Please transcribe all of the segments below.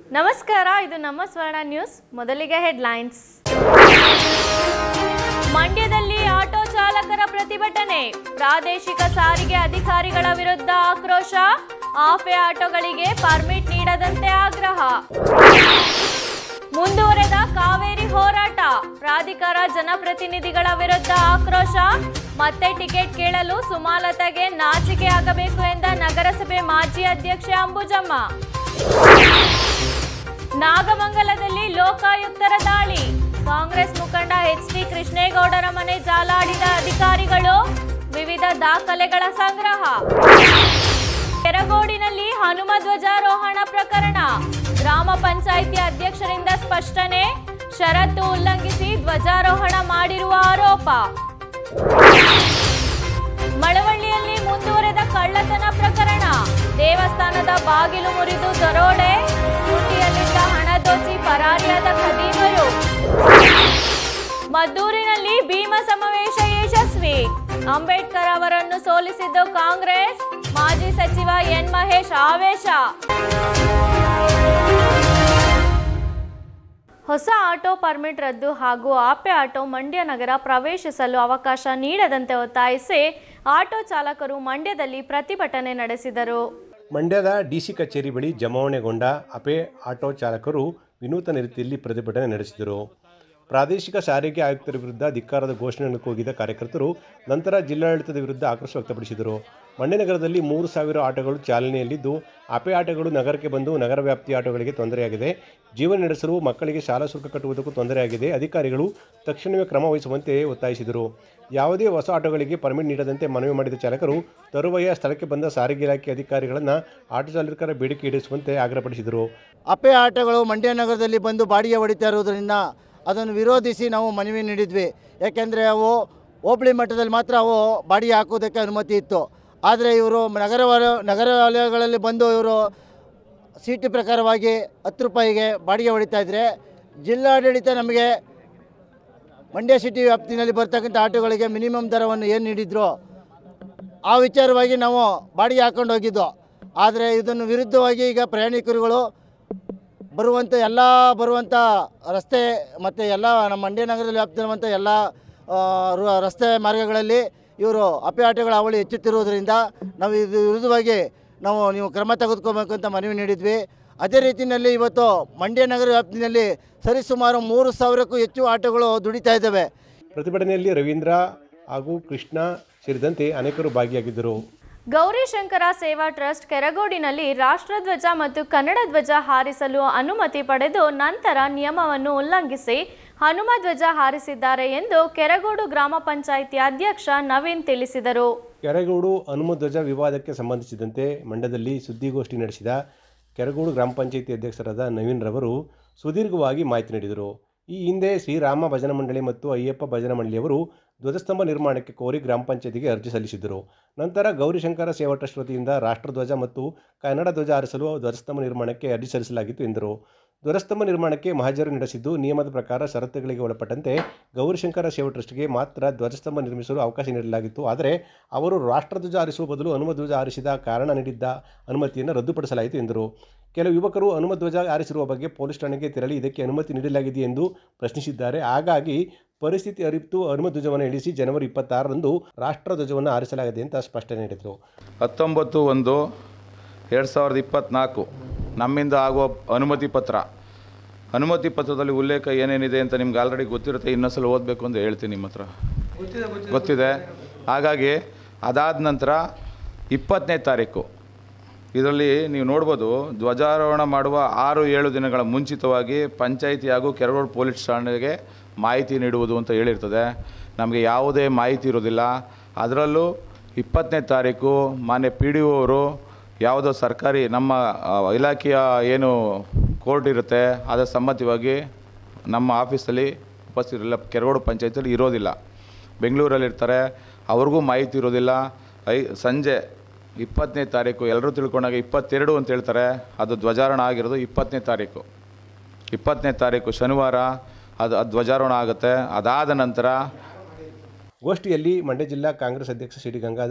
ನಮಸ್ಕಾರ ಇದು ನಮ್ಮ ಸ್ವರ್ಣ ನ್ಯೂಸ್ ಮೊದಲಿಗೆ ಹೆಡ್ಲೈನ್ಸ್ ಮಂಡ್ಯದಲ್ಲಿ ಆಟೋ ಚಾಲಕರ ಪ್ರತಿಭಟನೆ ಪ್ರಾದೇಶಿಕ ಸಾರಿಗೆ ಅಧಿಕಾರಿಗಳ ವಿರುದ್ಧ ಆಕ್ರೋಶ ಆಫೆ ಆಟೋಗಳಿಗೆ ಪರ್ಮಿಟ್ ನೀಡದಂತೆ ಆಗ್ರಹ ಮುಂದುವರೆದ ಕಾವೇರಿ ಹೋರಾಟ ಪ್ರಾಧಿಕಾರ ಜನಪ್ರತಿನಿಧಿಗಳ ವಿರುದ್ಧ ಆಕ್ರೋಶ ಮತ್ತೆ ಟಿಕೆಟ್ ಕೇಳಲು ಸುಮಾಲತಾಗೆ ನಾಚಿಕೆ ಆಗಬೇಕು ಎಂದ ನಗರಸಭೆ ಮಾಜಿ ಅಧ್ಯಕ್ಷೆ ಅಂಬುಜಮ್ಮ ನಾಗಮಂಗಲದಲ್ಲಿ ಲೋಕಾಯುಕ್ತರ ದಾಳಿ ಕಾಂಗ್ರೆಸ್ ಮುಖಂಡ ಎಚ್ ಡಿ ಕೃಷ್ಣೇಗೌಡರ ಮನೆ ಜಾಲಾಡಿದ ಅಧಿಕಾರಿಗಳು ವಿವಿಧ ದಾಖಲೆಗಳ ಸಂಗ್ರಹ ಕೆರಗೋಡಿನಲ್ಲಿ ಹನುಮ ಧ್ವಜಾರೋಹಣ ಪ್ರಕರಣ ಗ್ರಾಮ ಪಂಚಾಯಿತಿ ಅಧ್ಯಕ್ಷರಿಂದ ಸ್ಪಷ್ಟನೆ ಷರತ್ತು ಉಲ್ಲಂಘಿಸಿ ಧ್ವಜಾರೋಹಣ ಮಾಡಿರುವ ಆರೋಪ ಮಳವಳ್ಳಿಯಲ್ಲಿ ಮುಂದುವರೆದ ಕಳ್ಳತನ ಪ್ರಕರಣ ದೇವಸ್ಥಾನದ ಬಾಗಿಲು ಮುರಿದು ದರೋಡೆ ತುಟಿಯಲ್ಲಿದ್ದ ಹಣ ದೋಚಿ ಪರಾರಿಯಾದ ಖದೀಮರು ಮದ್ದೂರಿನಲ್ಲಿ ಭೀಮ ಸಮಾವೇಶ ಯಶಸ್ವಿ ಅಂಬೇಡ್ಕರ್ ಅವರನ್ನು ಸೋಲಿಸಿದ್ದು ಕಾಂಗ್ರೆಸ್ ಮಾಜಿ ಸಚಿವ ಎನ್ ಮಹೇಶ್ ಆವೇಶ ಹೊಸ ಆಟೋ ಪರ್ಮಿಟ್ ರದ್ದು ಹಾಗೂ ಆಪೆ ಆಟೋ ಮಂಡ್ಯ ನಗರ ಪ್ರವೇಶಿಸಲು ಅವಕಾಶ ನೀಡದಂತೆ ಒತ್ತಾಯಿಸಿ ಆಟೋ ಚಾಲಕರು ಮಂಡ್ಯದಲ್ಲಿ ಪ್ರತಿಭಟನೆ ನಡೆಸಿದರು ಮಂಡ್ಯದ ಡಿಸಿ ಕಚೇರಿ ಬಳಿ ಜಮಾವಣೆಗೊಂಡ ಅಪೆ ಆಟೋ ಚಾಲಕರು ವಿನೂತನ ರೀತಿಯಲ್ಲಿ ಪ್ರತಿಭಟನೆ ನಡೆಸಿದರು ಪ್ರಾದೇಶಿಕ ಸಾರಿಗೆ ಆಯುಕ್ತರ ವಿರುದ್ಧ ಧಿಕ್ಕಾರದ ಘೋಷಣೆಯನ್ನು ಕೂಗಿದ ಕಾರ್ಯಕರ್ತರು ನಂತರ ಜಿಲ್ಲಾಡಳಿತದ ವಿರುದ್ಧ ಆಕ್ರೋಶ ವ್ಯಕ್ತಪಡಿಸಿದರು ಮಂಡ್ಯ ನಗರದಲ್ಲಿ ಮೂರು ಸಾವಿರ ಆಟೋಗಳು ಚಾಲನೆಯಲ್ಲಿದ್ದು ಅಪೆ ಆಟೋಗಳು ನಗರಕ್ಕೆ ಬಂದು ನಗರ ವ್ಯಾಪ್ತಿಯ ಆಟೋಗಳಿಗೆ ತೊಂದರೆಯಾಗಿದೆ ಜೀವನ ನಡೆಸಲು ಮಕ್ಕಳಿಗೆ ಶಾಲಾ ಶುಲ್ಕ ಕಟ್ಟುವುದಕ್ಕೂ ತೊಂದರೆಯಾಗಿದೆ ಅಧಿಕಾರಿಗಳು ತಕ್ಷಣವೇ ಕ್ರಮ ವಹಿಸುವಂತೆ ಒತ್ತಾಯಿಸಿದರು ಯಾವುದೇ ಹೊಸ ಆಟೋಗಳಿಗೆ ಪರ್ಮಿಟ್ ನೀಡದಂತೆ ಮನವಿ ಮಾಡಿದ ಚಾಲಕರು ತರುವಾಯ ಸ್ಥಳಕ್ಕೆ ಬಂದ ಸಾರಿಗೆ ಇಲಾಖೆ ಅಧಿಕಾರಿಗಳನ್ನು ಆಟೋ ಚಾಲಕರ ಬೇಡಿಕೆ ಈಡೇರಿಸುವಂತೆ ಆಗ್ರಹಪಡಿಸಿದರು ಅಪೆ ಆಟೋಗಳು ಮಂಡ್ಯ ನಗರದಲ್ಲಿ ಬಂದು ಬಾಡಿಗೆ ಹೊಡಿತಾ ಇರೋದ್ರಿಂದ ಅದನ್ನು ವಿರೋಧಿಸಿ ನಾವು ಮನವಿ ನೀಡಿದ್ವಿ ಯಾಕೆಂದರೆ ಅವು ಹೋಬಳಿ ಮಟ್ಟದಲ್ಲಿ ಮಾತ್ರ ಅವು ಬಾಡಿಗೆ ಹಾಕೋದಕ್ಕೆ ಅನುಮತಿ ಇತ್ತು ಆದರೆ ಇವರು ನಗರ ವಲ- ನಗರ ವಲಯಗಳಲ್ಲಿ ಬಂದು ಇವರು ಸೀಟು ಪ್ರಕಾರವಾಗಿ ಹತ್ತು ರೂಪಾಯಿಗೆ ಬಾಡಿಗೆ ಹೊಡಿತಾ ಇದ್ದರೆ ಜಿಲ್ಲಾಡಳಿತ ನಮಗೆ ಮಂಡ್ಯ ಸಿಟಿ ವ್ಯಾಪ್ತಿನಲ್ಲಿ ಬರ್ತಕ್ಕಂಥ ಆಟೋಗಳಿಗೆ ಮಿನಿಮಮ್ ದರವನ್ನು ಏನು ನೀಡಿದ್ರು ಆ ವಿಚಾರವಾಗಿ ನಾವು ಬಾಡಿಗೆ ಹಾಕೊಂಡು ಹೋಗಿದ್ದು ಆದರೆ ಇದನ್ನು ವಿರುದ್ಧವಾಗಿ ಈಗ ಪ್ರಯಾಣಿಕರುಗಳು ಬರುವಂಥ ಎಲ್ಲ ಬರುವಂಥ ರಸ್ತೆ ಮತ್ತು ಎಲ್ಲ ನಮ್ಮ ಮಂಡ್ಯ ನಗರದಲ್ಲಿ ವ್ಯಾಪ್ತಿರುವಂಥ ಎಲ್ಲ ಆ, ರು- ರಸ್ತೆ ಮಾರ್ಗಗಳಲ್ಲಿ ಇವರು ಅಪೆ ಆಟೋಗಳ ಅವಳಿ ಹೆಚ್ಚುತ್ತಿರುವುದರಿಂದ ನಾವು ಇದು ವಿರುದ್ಧವಾಗಿ ನಾವು ನೀವು ಕ್ರಮ ತೆಗೆದುಕೋಬೇಕು ಅಂತ ಮನವಿ ನೀಡಿದ್ವಿ ಅದೇ ರೀತಿಯಲ್ಲಿ ಇವತ್ತು ಮಂಡ್ಯ ನಗರ ವ್ಯಾಪ್ತಿನಲ್ಲಿ ಸರಿಸುಮಾರು ಮೂರು ಸಾವಿರಕ್ಕೂ ಹೆಚ್ಚು ಆಟೋಗಳು ದುಡಿತಾ ಇದ್ದಾವೆ ಪ್ರತಿಭಟನೆಯಲ್ಲಿ ರವೀಂದ್ರ ಹಾಗೂ ಕೃಷ್ಣ ಸೇರಿದಂತೆ ಅನೇಕರು ಭಾಗಿಯಾಗಿದ್ದರು ಗೌರಿಶಂಕರ ಸೇವಾ ಟ್ರಸ್ಟ್ ಕೆರಗೋಡಿನಲ್ಲಿ ರಾಷ್ಟ್ರಧ್ವಜ ಮತ್ತು ಕನ್ನಡ ಧ್ವಜ ಹಾರಿಸಲು ಅನುಮತಿ ಪಡೆದು ನಂತರ ನಿಯಮವನ್ನು ಉಲ್ಲಂಘಿಸಿ ಹನುಮ ಧ್ವಜ ಹಾರಿಸಿದ್ದಾರೆ ಎಂದು ಕೆರಗೋಡು ಗ್ರಾಮ ಪಂಚಾಯಿತಿ ಅಧ್ಯಕ್ಷ ನವೀನ್ ತಿಳಿಸಿದರು ಕೆರಗೋಡು ಹನುಮಧ್ವಜ ವಿವಾದಕ್ಕೆ ಸಂಬಂಧಿಸಿದಂತೆ ಮಂಡ್ಯದಲ್ಲಿ ಸುದ್ದಿಗೋಷ್ಠಿ ನಡೆಸಿದ ಕೆರಗೋಡು ಗ್ರಾಮ ಪಂಚಾಯಿತಿ ಅಧ್ಯಕ್ಷರಾದ ನವೀನ್ ರವರು ಸುದೀರ್ಘವಾಗಿ ಮಾಹಿತಿ ನೀಡಿದರು ಈ ಹಿಂದೆ ಶ್ರೀರಾಮ ಭಜನಾ ಮಂಡಳಿ ಮತ್ತು ಅಯ್ಯಪ್ಪ ಭಜನಾ ಮಂಡಳಿಯವರು ಧ್ವಜಸ್ತಂಭ ನಿರ್ಮಾಣಕ್ಕೆ ಕೋರಿ ಗ್ರಾಮ ಪಂಚಾಯತಿಗೆ ಅರ್ಜಿ ಸಲ್ಲಿಸಿದ್ದರು ನಂತರ ಗೌರಿಶಂಕರ ಸೇವಾ ಟ್ರಸ್ಟ್ ವತಿಯಿಂದ ರಾಷ್ಟ್ರಧ್ವಜ ಮತ್ತು ಕನ್ನಡ ಧ್ವಜ ಹಾರಿಸಲು ಧ್ವಜಸ್ತಂಭ ನಿರ್ಮಾಣಕ್ಕೆ ಅರ್ಜಿ ಸಲ್ಲಿಸಲಾಗಿತ್ತು ಎಂದರು ಧ್ವಜಸ್ತಂಭ ನಿರ್ಮಾಣಕ್ಕೆ ಮಹಾಜರು ನಡೆಸಿದ್ದು ನಿಯಮದ ಪ್ರಕಾರ ಷರತ್ತುಗಳಿಗೆ ಒಳಪಟ್ಟಂತೆ ಗೌರಿಶಂಕರ ಸೇವಾ ಟ್ರಸ್ಟ್ಗೆ ಮಾತ್ರ ಧ್ವಜಸ್ತಂಭ ನಿರ್ಮಿಸಲು ಅವಕಾಶ ನೀಡಲಾಗಿತ್ತು ಆದರೆ ಅವರು ರಾಷ್ಟ್ರಧ್ವಜ ಹಾರಿಸುವ ಬದಲು ಹನುಮಧ್ವಜ ಹಾರಿಸಿದ ಕಾರಣ ನೀಡಿದ್ದ ಅನುಮತಿಯನ್ನು ರದ್ದುಪಡಿಸಲಾಯಿತು ಎಂದರು ಕೆಲವು ಯುವಕರು ಹನುಮಧ್ವಜ ಹಾರಿಸಿರುವ ಬಗ್ಗೆ ಪೊಲೀಸ್ ಠಾಣೆಗೆ ತೆರಳಿ ಇದಕ್ಕೆ ಅನುಮತಿ ನೀಡಲಾಗಿದೆ ಎಂದು ಪ್ರಶ್ನಿಸಿದ್ದಾರೆ ಹಾಗಾಗಿ ಪರಿಸ್ಥಿತಿ ಅರಿತು ಹನುಮಧ್ವಜವನ್ನು ಇಳಿಸಿ ಜನವರಿ ಇಪ್ಪತ್ತಾರರಂದು ರಾಷ್ಟ್ರಧ್ವಜವನ್ನು ಹಾರಿಸಲಾಗಿದೆ ಅಂತ ಸ್ಪಷ್ಟನೆ ನೀಡಿದರು ಹತ್ತೊಂಬತ್ತು ಒಂದು ಎರಡು ಸಾವಿರದ ಇಪ್ಪತ್ತ್ನಾಲ್ಕು ನಮ್ಮಿಂದ ಆಗುವ ಅನುಮತಿ ಪತ್ರ ಅನುಮತಿ ಪತ್ರದಲ್ಲಿ ಉಲ್ಲೇಖ ಏನೇನಿದೆ ಅಂತ ನಿಮ್ಗೆ ಆಲ್ರೆಡಿ ಗೊತ್ತಿರುತ್ತೆ ಇನ್ನೊಂದ್ಸಲ ಓದಬೇಕು ಅಂತ ಹೇಳ್ತೀನಿ ನಿಮ್ಮ ಹತ್ರ ಗೊತ್ತಿದೆ ಹಾಗಾಗಿ ಅದಾದ ನಂತರ ಇಪ್ಪತ್ತನೇ ತಾರೀಕು ಇದರಲ್ಲಿ ನೀವು ನೋಡ್ಬೋದು ಧ್ವಜಾರೋಹಣ ಮಾಡುವ ಆರು ಏಳು ದಿನಗಳ ಮುಂಚಿತವಾಗಿ ಪಂಚಾಯಿತಿ ಹಾಗೂ ಕೆರಗೋಡು ಪೊಲೀಸ್ ಠಾಣೆಗೆ ಮಾಹಿತಿ ನೀಡುವುದು ಅಂತ ಹೇಳಿರ್ತದೆ ನಮಗೆ ಯಾವುದೇ ಮಾಹಿತಿ ಇರೋದಿಲ್ಲ ಅದರಲ್ಲೂ ಇಪ್ಪತ್ತನೇ ತಾರೀಕು ಮಾನ್ಯ ಪಿ ಡಿ ಒ ಅವರು ಯಾವುದೋ ಸರ್ಕಾರಿ ನಮ್ಮ ಆ, ಇಲಾಖೆಯ ಏನು ಕೋರ್ಟ್ ಇರುತ್ತೆ ಅದರ ಸಮ್ಮತಿವಾಗಿ ನಮ್ಮ ಆಫೀಸಲ್ಲಿ ಉಪಸ್ಥಿತಿರಲಿಲ್ಲ ಕೆರಗೋಡು ಪಂಚಾಯತಿಯಲ್ಲಿ ಇರೋದಿಲ್ಲ ಬೆಂಗಳೂರಲ್ಲಿ ಇರ್ತಾರೆ ಅವ್ರಿಗೂ ಮಾಹಿತಿ ಇರೋದಿಲ್ಲ ಐ ಸಂಜೆ ಇಪ್ಪತ್ತನೇ ತಾರೀಕು ಎಲ್ಲರೂ ತಿಳ್ಕೊಂಡಾಗ ಇಪ್ಪತ್ತೆರಡು ಅಂತ ಹೇಳ್ತಾರೆ ಅದು ಧ್ವಜಾರೋಹಣ ಆಗಿರೋದು ಇಪ್ಪತ್ತನೇ ತಾರೀಕು ಇಪ್ಪತ್ತನೇ ತಾರೀಕು ಶನಿವಾರ ಅದು ಅದು ಧ್ವಜಾರೋಹಣ ಆಗುತ್ತೆ ಅದಾದ ನಂತರ ಗೋಷ್ಠಿಯಲ್ಲಿ ಮಂಡ್ಯ ಜಿಲ್ಲಾ ಕಾಂಗ್ರೆಸ್ ಅಧ್ಯಕ್ಷ ಸಿ ಡಿ ಗಂಗಾಧರ್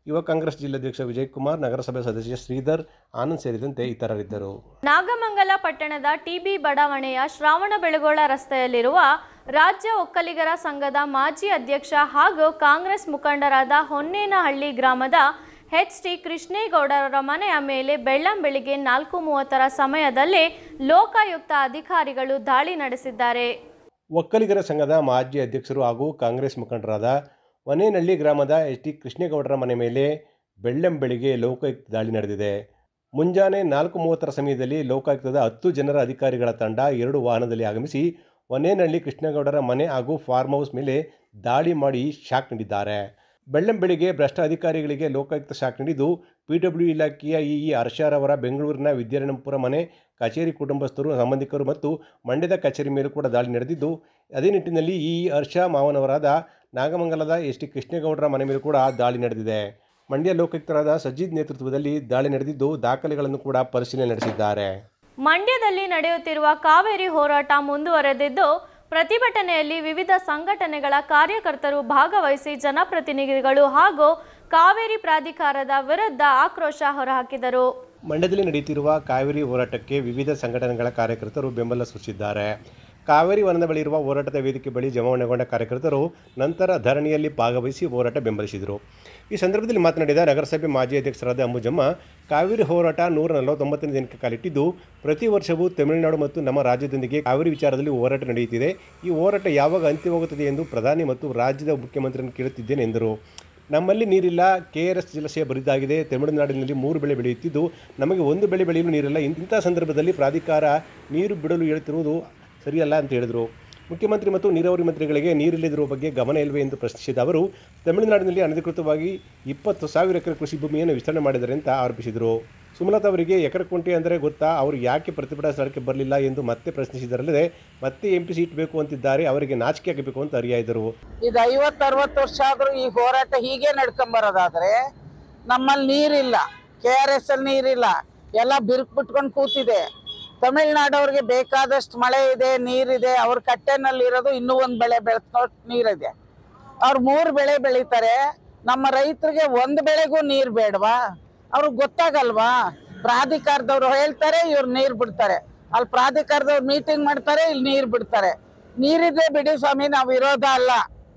ಯುವ ಕಾಂಗ್ರೆಸ್ ಜಿಲ್ಲಾಧ್ಯಕ್ಷ ವಿಜಯ್ ಕುಮಾರ್ ನಗರಸಭೆ ಸದಸ್ಯ ಶ್ರೀಧರ್ ಆನಂದ್ ಸೇರಿದಂತೆ ಇತರರಿದ್ದರು ನಾಗಮಂಗಲ ಪಟ್ಟಣದ ಟಿಬಿ ಬಡಾವಣೆಯ ಶ್ರಾವಣಬೆಳಗೊಳ ರಸ್ತೆಯಲ್ಲಿರುವ ರಾಜ್ಯ ಒಕ್ಕಲಿಗರ ಸಂಘದ ಮಾಜಿ ಅಧ್ಯಕ್ಷ ಹಾಗೂ ಕಾಂಗ್ರೆಸ್ ಮುಖಂಡರಾದ ಹೊನ್ನೇನಹಳ್ಳಿ ಗ್ರಾಮದ ಎಚ್ ಟಿ ಕೃಷ್ಣೇಗೌಡರವರ ಮನೆಯ ಮೇಲೆ ಬೆಳ್ಳಂಬೆಳಿಗ್ಗೆ ನಾಲ್ಕು ಮೂವತ್ತರ ಸಮಯದಲ್ಲಿ ಲೋಕಾಯುಕ್ತ ಅಧಿಕಾರಿಗಳು ದಾಳಿ ನಡೆಸಿದ್ದಾರೆ ಒಕ್ಕಲಿಗರ ಸಂಘದ ಮಾಜಿ ಅಧ್ಯಕ್ಷರು ಹಾಗೂ ಕಾಂಗ್ರೆಸ್ ಮುಖಂಡರಾದ ವನೇನಹಳ್ಳಿ ಗ್ರಾಮದ ಎಚ್ ಟಿ ಕೃಷ್ಣೇಗೌಡರ ಮನೆ ಮೇಲೆ ಬೆಳ್ಳಂಬೆಳಿಗ್ಗೆ ಲೋಕಾಯುಕ್ತ ದಾಳಿ ನಡೆದಿದೆ ಮುಂಜಾನೆ ನಾಲ್ಕು ಮೂವತ್ತರ ಸಮಯದಲ್ಲಿ ಲೋಕಾಯುಕ್ತದ ಹತ್ತು ಜನರ ಅಧಿಕಾರಿಗಳ ತಂಡ ಎರಡು ವಾಹನದಲ್ಲಿ ಆಗಮಿಸಿ ವನೇನಹಳ್ಳಿ ಕೃಷ್ಣೇಗೌಡರ ಮನೆ ಹಾಗೂ ಫಾರ್ಮ್ ಹೌಸ್ ಮೇಲೆ ದಾಳಿ ಮಾಡಿ ಶಾಕ್ ನೀಡಿದ್ದಾರೆ ಬೆಳ್ಳಂಬೆಳಿಗ್ಗೆ ಭ್ರಷ್ಟ ಅಧಿಕಾರಿಗಳಿಗೆ ಲೋಕಾಯುಕ್ತ ಶಾಕ್ ನೀಡಿದ್ದು ಪಿಡಬ್ಲ್ಯೂ ಇಲಾಖೆಯ ಇಇ ಹರ್ಷರವರ ಬೆಂಗಳೂರಿನ ವಿದ್ಯಾರಣ್ಯಪುರ ಮನೆ ಕಚೇರಿ ಕುಟುಂಬಸ್ಥರು ಸಂಬಂಧಿಕರು ಮತ್ತು ಮಂಡ್ಯದ ಕಚೇರಿ ಮೇಲೂ ಕೂಡ ದಾಳಿ ನಡೆದಿದ್ದು ಅದೇ ನಿಟ್ಟಿನಲ್ಲಿ ಇ ಹರ್ಷ ಮಾವನವರಾದ ನಾಗಮಂಗಲದ ಎಸ್ ಟಿ ಕೃಷ್ಣೇಗೌಡರ ಮನೆ ಮೇಲೂ ಕೂಡ ದಾಳಿ ನಡೆದಿದೆ ಮಂಡ್ಯ ಲೋಕಾಯುಕ್ತರಾದ ಸಜ್ಜಿದ್ ನೇತೃತ್ವದಲ್ಲಿ ದಾಳಿ ನಡೆದಿದ್ದು ದಾಖಲೆಗಳನ್ನು ಕೂಡ ಪರಿಶೀಲನೆ ನಡೆಸಿದ್ದಾರೆ ಮಂಡ್ಯದಲ್ಲಿ ನಡೆಯುತ್ತಿರುವ ಕಾವೇರಿ ಹೋರಾಟ ಮುಂದುವರೆದಿದ್ದು ಪ್ರತಿಭಟನೆಯಲ್ಲಿ ವಿವಿಧ ಸಂಘಟನೆಗಳ ಕಾರ್ಯಕರ್ತರು ಭಾಗವಹಿಸಿ ಜನಪ್ರತಿನಿಧಿಗಳು ಹಾಗೂ ಕಾವೇರಿ ಪ್ರಾಧಿಕಾರದ ವಿರುದ್ಧ ಆಕ್ರೋಶ ಹೊರಹಾಕಿದರು ಮಂಡ್ಯದಲ್ಲಿ ನಡೆಯುತ್ತಿರುವ ಕಾವೇರಿ ಹೋರಾಟಕ್ಕೆ ವಿವಿಧ ಸಂಘಟನೆಗಳ ಕಾರ್ಯಕರ್ತರು ಬೆಂಬಲ ಸೂಚಿಸಿದ್ದಾರೆ ಕಾವೇರಿ ವನದ ಬಳಿ ಇರುವ ಹೋರಾಟದ ವೇದಿಕೆ ಬಳಿ ಜಮಾವಣೆಗೊಂಡ ಕಾರ್ಯಕರ್ತರು ನಂತರ ಧರಣಿಯಲ್ಲಿ ಭಾಗವಹಿಸಿ ಹೋರಾಟ ಬೆಂಬಲಿಸಿದರು ಈ ಸಂದರ್ಭದಲ್ಲಿ ಮಾತನಾಡಿದ ನಗರಸಭೆ ಮಾಜಿ ಅಧ್ಯಕ್ಷರಾದ ಅಂಬುಜಮ್ಮ ಕಾವೇರಿ ಹೋರಾಟ ನೂರ ನಲವತ್ತೊಂಬತ್ತನೇ ದಿನಕ್ಕೆ ಕಾಲಿಟ್ಟಿದ್ದು ಪ್ರತಿ ವರ್ಷವೂ ತಮಿಳುನಾಡು ಮತ್ತು ನಮ್ಮ ರಾಜ್ಯದೊಂದಿಗೆ ಕಾವೇರಿ ವಿಚಾರದಲ್ಲಿ ಹೋರಾಟ ನಡೆಯುತ್ತಿದೆ ಈ ಹೋರಾಟ ಯಾವಾಗ ಅಂತ್ಯವಾಗುತ್ತದೆ ಎಂದು ಪ್ರಧಾನಿ ಮತ್ತು ರಾಜ್ಯದ ಮುಖ್ಯಮಂತ್ರಿಯನ್ನು ಕೇಳುತ್ತಿದ್ದೇನೆ ಎಂದರು ನಮ್ಮಲ್ಲಿ ನೀರಿಲ್ಲ ಕೆ ಆರ್ ಎಸ್ ಜಲಾಶಯ ಬರಿದಾಗಿದೆ ತಮಿಳುನಾಡಿನಲ್ಲಿ ಮೂರು ಬೆಳೆ ಬೆಳೆಯುತ್ತಿದ್ದು ನಮಗೆ ಒಂದು ಬೆಳೆ ಬೆಳೆಯಲು ನೀರಿಲ್ಲ ಇಂಥ ಸಂದರ್ಭದಲ್ಲಿ ಪ್ರಾಧಿಕಾರ ನೀರು ಬಿಡಲು ಹೇಳುತ್ತಿರುವುದು ಸರಿಯಲ್ಲ ಅಂತ ಹೇಳಿದರು ಮುಖ್ಯಮಂತ್ರಿ ಮತ್ತು ನೀರಾವರಿ ಮಂತ್ರಿಗಳಿಗೆ ನೀರಿಲ್ಲದಿರುವ ಬಗ್ಗೆ ಗಮನ ಇಲ್ಲವೇ ಎಂದು ಪ್ರಶ್ನಿಸಿದ ಅವರು ತಮಿಳುನಾಡಿನಲ್ಲಿ ಅನಧಿಕೃತವಾಗಿ ಇಪ್ಪತ್ತು ಸಾವಿರ ಎಕರೆ ಕೃಷಿ ಭೂಮಿಯನ್ನು ವಿಸ್ತರಣೆ ಮಾಡಿದ್ದಾರೆ ಅಂತ ಆರೋಪಿಸಿದರು ಸುಮಲತಾ ಅವರಿಗೆ ಎಕರೆ ಕುಂಟೆ ಅಂದರೆ ಗೊತ್ತಾ ಅವರು ಯಾಕೆ ಪ್ರತಿಭಟನಾ ಸ್ಥಳಕ್ಕೆ ಬರಲಿಲ್ಲ ಎಂದು ಮತ್ತೆ ಪ್ರಶ್ನಿಸಿದರಲ್ಲದೆ ಮತ್ತೆ ಎಂ ಪಿ ಸೀಟ್ ಬೇಕು ಅಂತಿದ್ದಾರೆ ಅವರಿಗೆ ನಾಚಿಕೆ ಆಗಬೇಕು ಅಂತ ಅರಿಯಾಯಿದರು ಇದು ಐವತ್ತು ಅರವತ್ತು ವರ್ಷ ಆದ್ರೂ ಈ ಹೋರಾಟ ಹೀಗೆ ನಡ್ಕೊಂಬರೋದಾದ್ರೆ ನಮ್ಮಲ್ಲಿ ನೀರಿಲ್ಲ ಕೆ ಆರ್ ಎಸ್ ಅಲ್ಲಿ ನೀರಿಲ್ಲ ಎಲ್ಲ ಬಿರುಕು ಬಿಟ್ಕೊಂಡು ಕೂತಿದೆ ತಮಿಳ್ನಾಡವ್ರಿಗೆ ಬೇಕಾದಷ್ಟು ಮಳೆ ಇದೆ ನೀರಿದೆ ಅವ್ರ ಕಟ್ಟೆನಲ್ಲಿ ಇರೋದು ಇನ್ನೂ ಒಂದು ಬೆಳೆ ಬೆಳೆಸೋಷ್ಟು ನೀರಿದೆ ಅವ್ರು ಮೂರು ಬೆಳೆ ಬೆಳೀತಾರೆ ನಮ್ಮ ರೈತರಿಗೆ ಒಂದು ಬೆಳೆಗೂ ನೀರು ಬೇಡವಾ ಅವ್ರಿಗೆ ಗೊತ್ತಾಗಲ್ವಾ ಪ್ರಾಧಿಕಾರದವ್ರು ಹೇಳ್ತಾರೆ ಇವ್ರು ನೀರು ಬಿಡ್ತಾರೆ ಅಲ್ಲಿ ಪ್ರಾಧಿಕಾರದವ್ರು ಮೀಟಿಂಗ್ ಮಾಡ್ತಾರೆ ಇಲ್ಲಿ ನೀರು ಬಿಡ್ತಾರೆ ನೀರಿದೆ ಬಿಡಿ ಸ್ವಾಮಿ ನಾವು ವಿರೋಧ ಅಲ್ಲ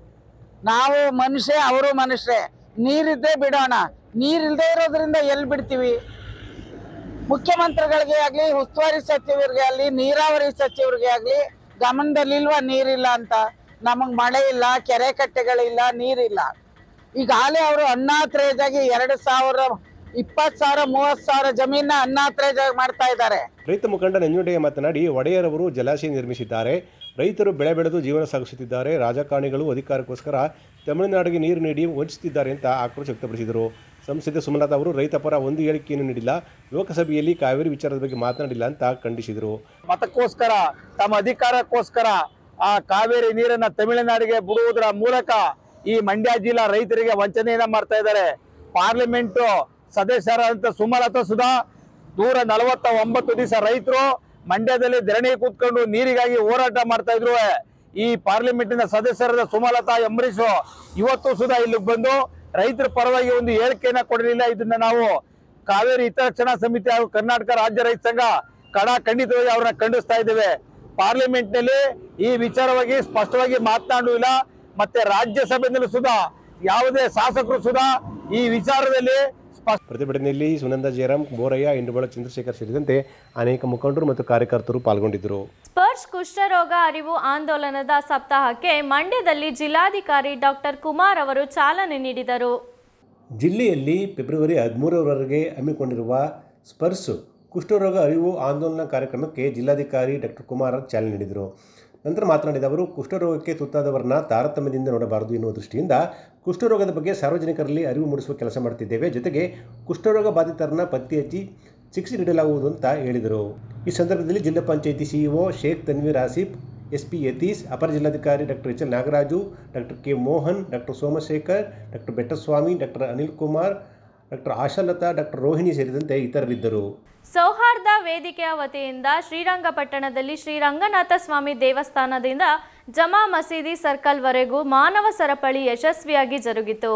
ನಾವು ಮನುಷ್ಯ ಅವರು ಮನುಷ್ಯರೇ ನೀರಿದ್ದೇ ಬಿಡೋಣ ನೀರಿಲ್ದೇ ಇರೋದ್ರಿಂದ ಎಲ್ಲಿ ಬಿಡ್ತೀವಿ ಮುಖ್ಯಮಂತ್ರಿಗಳಿಗೆ ಆಗಲಿ ಉಸ್ತುವಾರಿ ಸಚಿವರಿಗೆ ಆಗಲಿ ನೀರಾವರಿ ಸಚಿವರಿಗೆ ಆಗಲಿ ಗಮನದಲ್ಲಿಲ್ವಾ ನೀರಿಲ್ಲ ಅಂತ ನಮಗೆ ಮಳೆ ಇಲ್ಲ ಕೆರೆ ಕಟ್ಟೆಗಳಿಲ್ಲ ನೀರಿಲ್ಲ ಈಗಾಗಲೇ ಅವರು ಅನ್ನಾತ್ರೇಜಾಗಿ ಎರಡು ಸಾವಿರ ಇಪ್ಪತ್ತು ಸಾವಿರ ಮೂವತ್ತು ಸಾವಿರ ಜಮೀನ ಅನ್ನಾತ್ರೇಜಾಗಿ ಮಾಡ್ತಾ ಇದ್ದಾರೆ ರೈತ ಮುಖಂಡ ನಂಜುಂಡಯ್ಯ ಮಾತನಾಡಿ ಒಡೆಯರವರು ಜಲಾಶಯ ನಿರ್ಮಿಸಿದ್ದಾರೆ ರೈತರು ಬೆಳೆ ಬೆಳೆದು ಜೀವನ ಸಾಗಿಸುತ್ತಿದ್ದಾರೆ ರಾಜಕಾರಣಿಗಳು ಅಧಿಕಾರಕ್ಕೋಸ್ಕರ ತಮಿಳುನಾಡಿಗೆ ನೀರು ನೀಡಿ ವಂಚಿಸುತ್ತಿದ್ದಾರೆ ಅಂತ ಆಕ್ರೋಶ ವ್ಯಕ್ತಪಡಿಸಿದರು ಸಂಸದೆ ಸುಮಲತಾ ಅವರು ರೈತ ಪರ ಒಂದು ಹೇಳಿಕೆಯನ್ನು ನೀಡಿಲ್ಲ ಲೋಕಸಭೆಯಲ್ಲಿ ಕಾವೇರಿ ವಿಚಾರದ ಬಗ್ಗೆ ಮಾತನಾಡಿಲ್ಲ ಅಂತ ಖಂಡಿಸಿದರು ಮತಕ್ಕೋಸ್ಕರ ತಮ್ಮ ಅಧಿಕಾರಕ್ಕೋಸ್ಕರ ಆ ಕಾವೇರಿ ನೀರನ್ನ ತಮಿಳುನಾಡಿಗೆ ಬಿಡುವುದರ ಮೂಲಕ ಈ ಮಂಡ್ಯ ಜಿಲ್ಲಾ ರೈತರಿಗೆ ವಂಚನೆಯನ್ನ ಮಾಡ್ತಾ ಇದ್ದಾರೆ ಪಾರ್ಲಿಮೆಂಟ್ ಸದಸ್ಯರಾದಂತ ಸುಮಲತಾ ಸುಧಾ ನೂರ ನಲವತ್ತ ಒಂಬತ್ತು ದಿವಸ ರೈತರು ಮಂಡ್ಯದಲ್ಲಿ ಧರಣಿ ಕೂತ್ಕೊಂಡು ನೀರಿಗಾಗಿ ಹೋರಾಟ ಮಾಡ್ತಾ ಇದ್ರು ಈ ಪಾರ್ಲಿಮೆಂಟಿನ ಸದಸ್ಯರಾದ ಸುಮಲತಾ ಅಂಬರೀಶ್ ಇವತ್ತು ಸುಧಾ ಇಲ್ಲಿಗೆ ಬಂದು ರೈತರ ಪರವಾಗಿ ಒಂದು ಹೇಳಿಕೆಯನ್ನ ಕೊಡಲಿಲ್ಲ ಇದನ್ನ ನಾವು ಕಾವೇರಿ ಹಿತರಕ್ಷಣಾ ಸಮಿತಿ ಹಾಗೂ ಕರ್ನಾಟಕ ರಾಜ್ಯ ರೈತ ಸಂಘ ಕಡ ಖಂಡಿತವಾಗಿ ಅವ್ರನ್ನ ಖಂಡಿಸ್ತಾ ಇದ್ದೇವೆ ಪಾರ್ಲಿಮೆಂಟ್ ನಲ್ಲಿ ಈ ವಿಚಾರವಾಗಿ ಸ್ಪಷ್ಟವಾಗಿ ಮಾತನಾಡುವಿಲ್ಲ ಮತ್ತೆ ರಾಜ್ಯಸಭೆಯಲ್ಲೂ ಸುಧಾ ಯಾವುದೇ ಶಾಸಕರು ಸುಧಾ ಈ ವಿಚಾರದಲ್ಲಿ ಸ್ಪಷ್ಟ ಪ್ರತಿಭಟನೆಯಲ್ಲಿ ಸುನಂದ ಜಯರಾಮ್ ಬೋರಯ್ಯ ಇಂಡುಬಳ ಚಂದ್ರಶೇಖರ್ ಸೇರಿದಂತೆ ಅನೇಕ ಮುಖಂಡರು ಮತ್ತು ಕಾರ್ಯಕರ್ತರು ಪಾಲ್ಗೊಂಡಿದ್ದರು ಸ್ಪರ್ಶ್ ಕುಷ್ಠರೋಗ ಅರಿವು ಆಂದೋಲನದ ಸಪ್ತಾಹಕ್ಕೆ ಮಂಡ್ಯದಲ್ಲಿ ಜಿಲ್ಲಾಧಿಕಾರಿ ಡಾಕ್ಟರ್ ಕುಮಾರ್ ಅವರು ಚಾಲನೆ ನೀಡಿದರು ಜಿಲ್ಲೆಯಲ್ಲಿ ಫೆಬ್ರವರಿ ಹದಿಮೂರರವರೆಗೆ ಹಮ್ಮಿಕೊಂಡಿರುವ ಸ್ಪರ್ಶ್ ಕುಷ್ಠರೋಗ ಅರಿವು ಆಂದೋಲನ ಕಾರ್ಯಕ್ರಮಕ್ಕೆ ಜಿಲ್ಲಾಧಿಕಾರಿ ಡಾಕ್ಟರ್ ಕುಮಾರ್ ಚಾಲನೆ ನೀಡಿದರು ನಂತರ ಮಾತನಾಡಿದ ಅವರು ಕುಷ್ಠರೋಗಕ್ಕೆ ತುತ್ತಾದವರನ್ನ ತಾರತಮ್ಯದಿಂದ ನೋಡಬಾರದು ಎನ್ನುವ ದೃಷ್ಟಿಯಿಂದ ಕುಷ್ಠರೋಗದ ಬಗ್ಗೆ ಸಾರ್ವಜನಿಕರಲ್ಲಿ ಅರಿವು ಮೂಡಿಸುವ ಕೆಲಸ ಮಾಡುತ್ತಿದ್ದೇವೆ ಜೊತೆಗೆ ಕುಷ್ಠರೋಗ ಬಾಧಿತರನ್ನ ಪತ್ತೆ ಹಚ್ಚಿ ಚಿಕಿತ್ಸೆ ನೀಡಲಾಗುವುದು ಅಂತ ಹೇಳಿದರು ಈ ಸಂದರ್ಭದಲ್ಲಿ ಜಿಲ್ಲಾ panchayat CEO Sheikh Tanveer Asif S P Yatish ಅಪರ ಜಿಲ್ಲಾಧಿಕಾರಿ doctor H L Nagaraju doctor K Mohan doctor Somashekar doctor Bettaswamy doctor Anil Kumar doctor Ashalatha doctor Rohini ಸೇರಿದಂತೆ ಇತರರಿದ್ದರು ಸೌಹಾರ್ದ ವೇದಿಕೆಯ ವತಿಯಿಂದ ಶ್ರೀರಂಗಪಟ್ಟಣದಲ್ಲಿ ಶ್ರೀರಂಗನಾಥ ಸ್ವಾಮಿ ದೇವಸ್ಥಾನದಿಂದ ಜಮಾ ಮಸೀದಿ ಸರ್ಕಲ್ವರೆಗೂ ಮಾನವ ಸರಪಳಿ ಯಶಸ್ವಿಯಾಗಿ ಜರುಗಿತು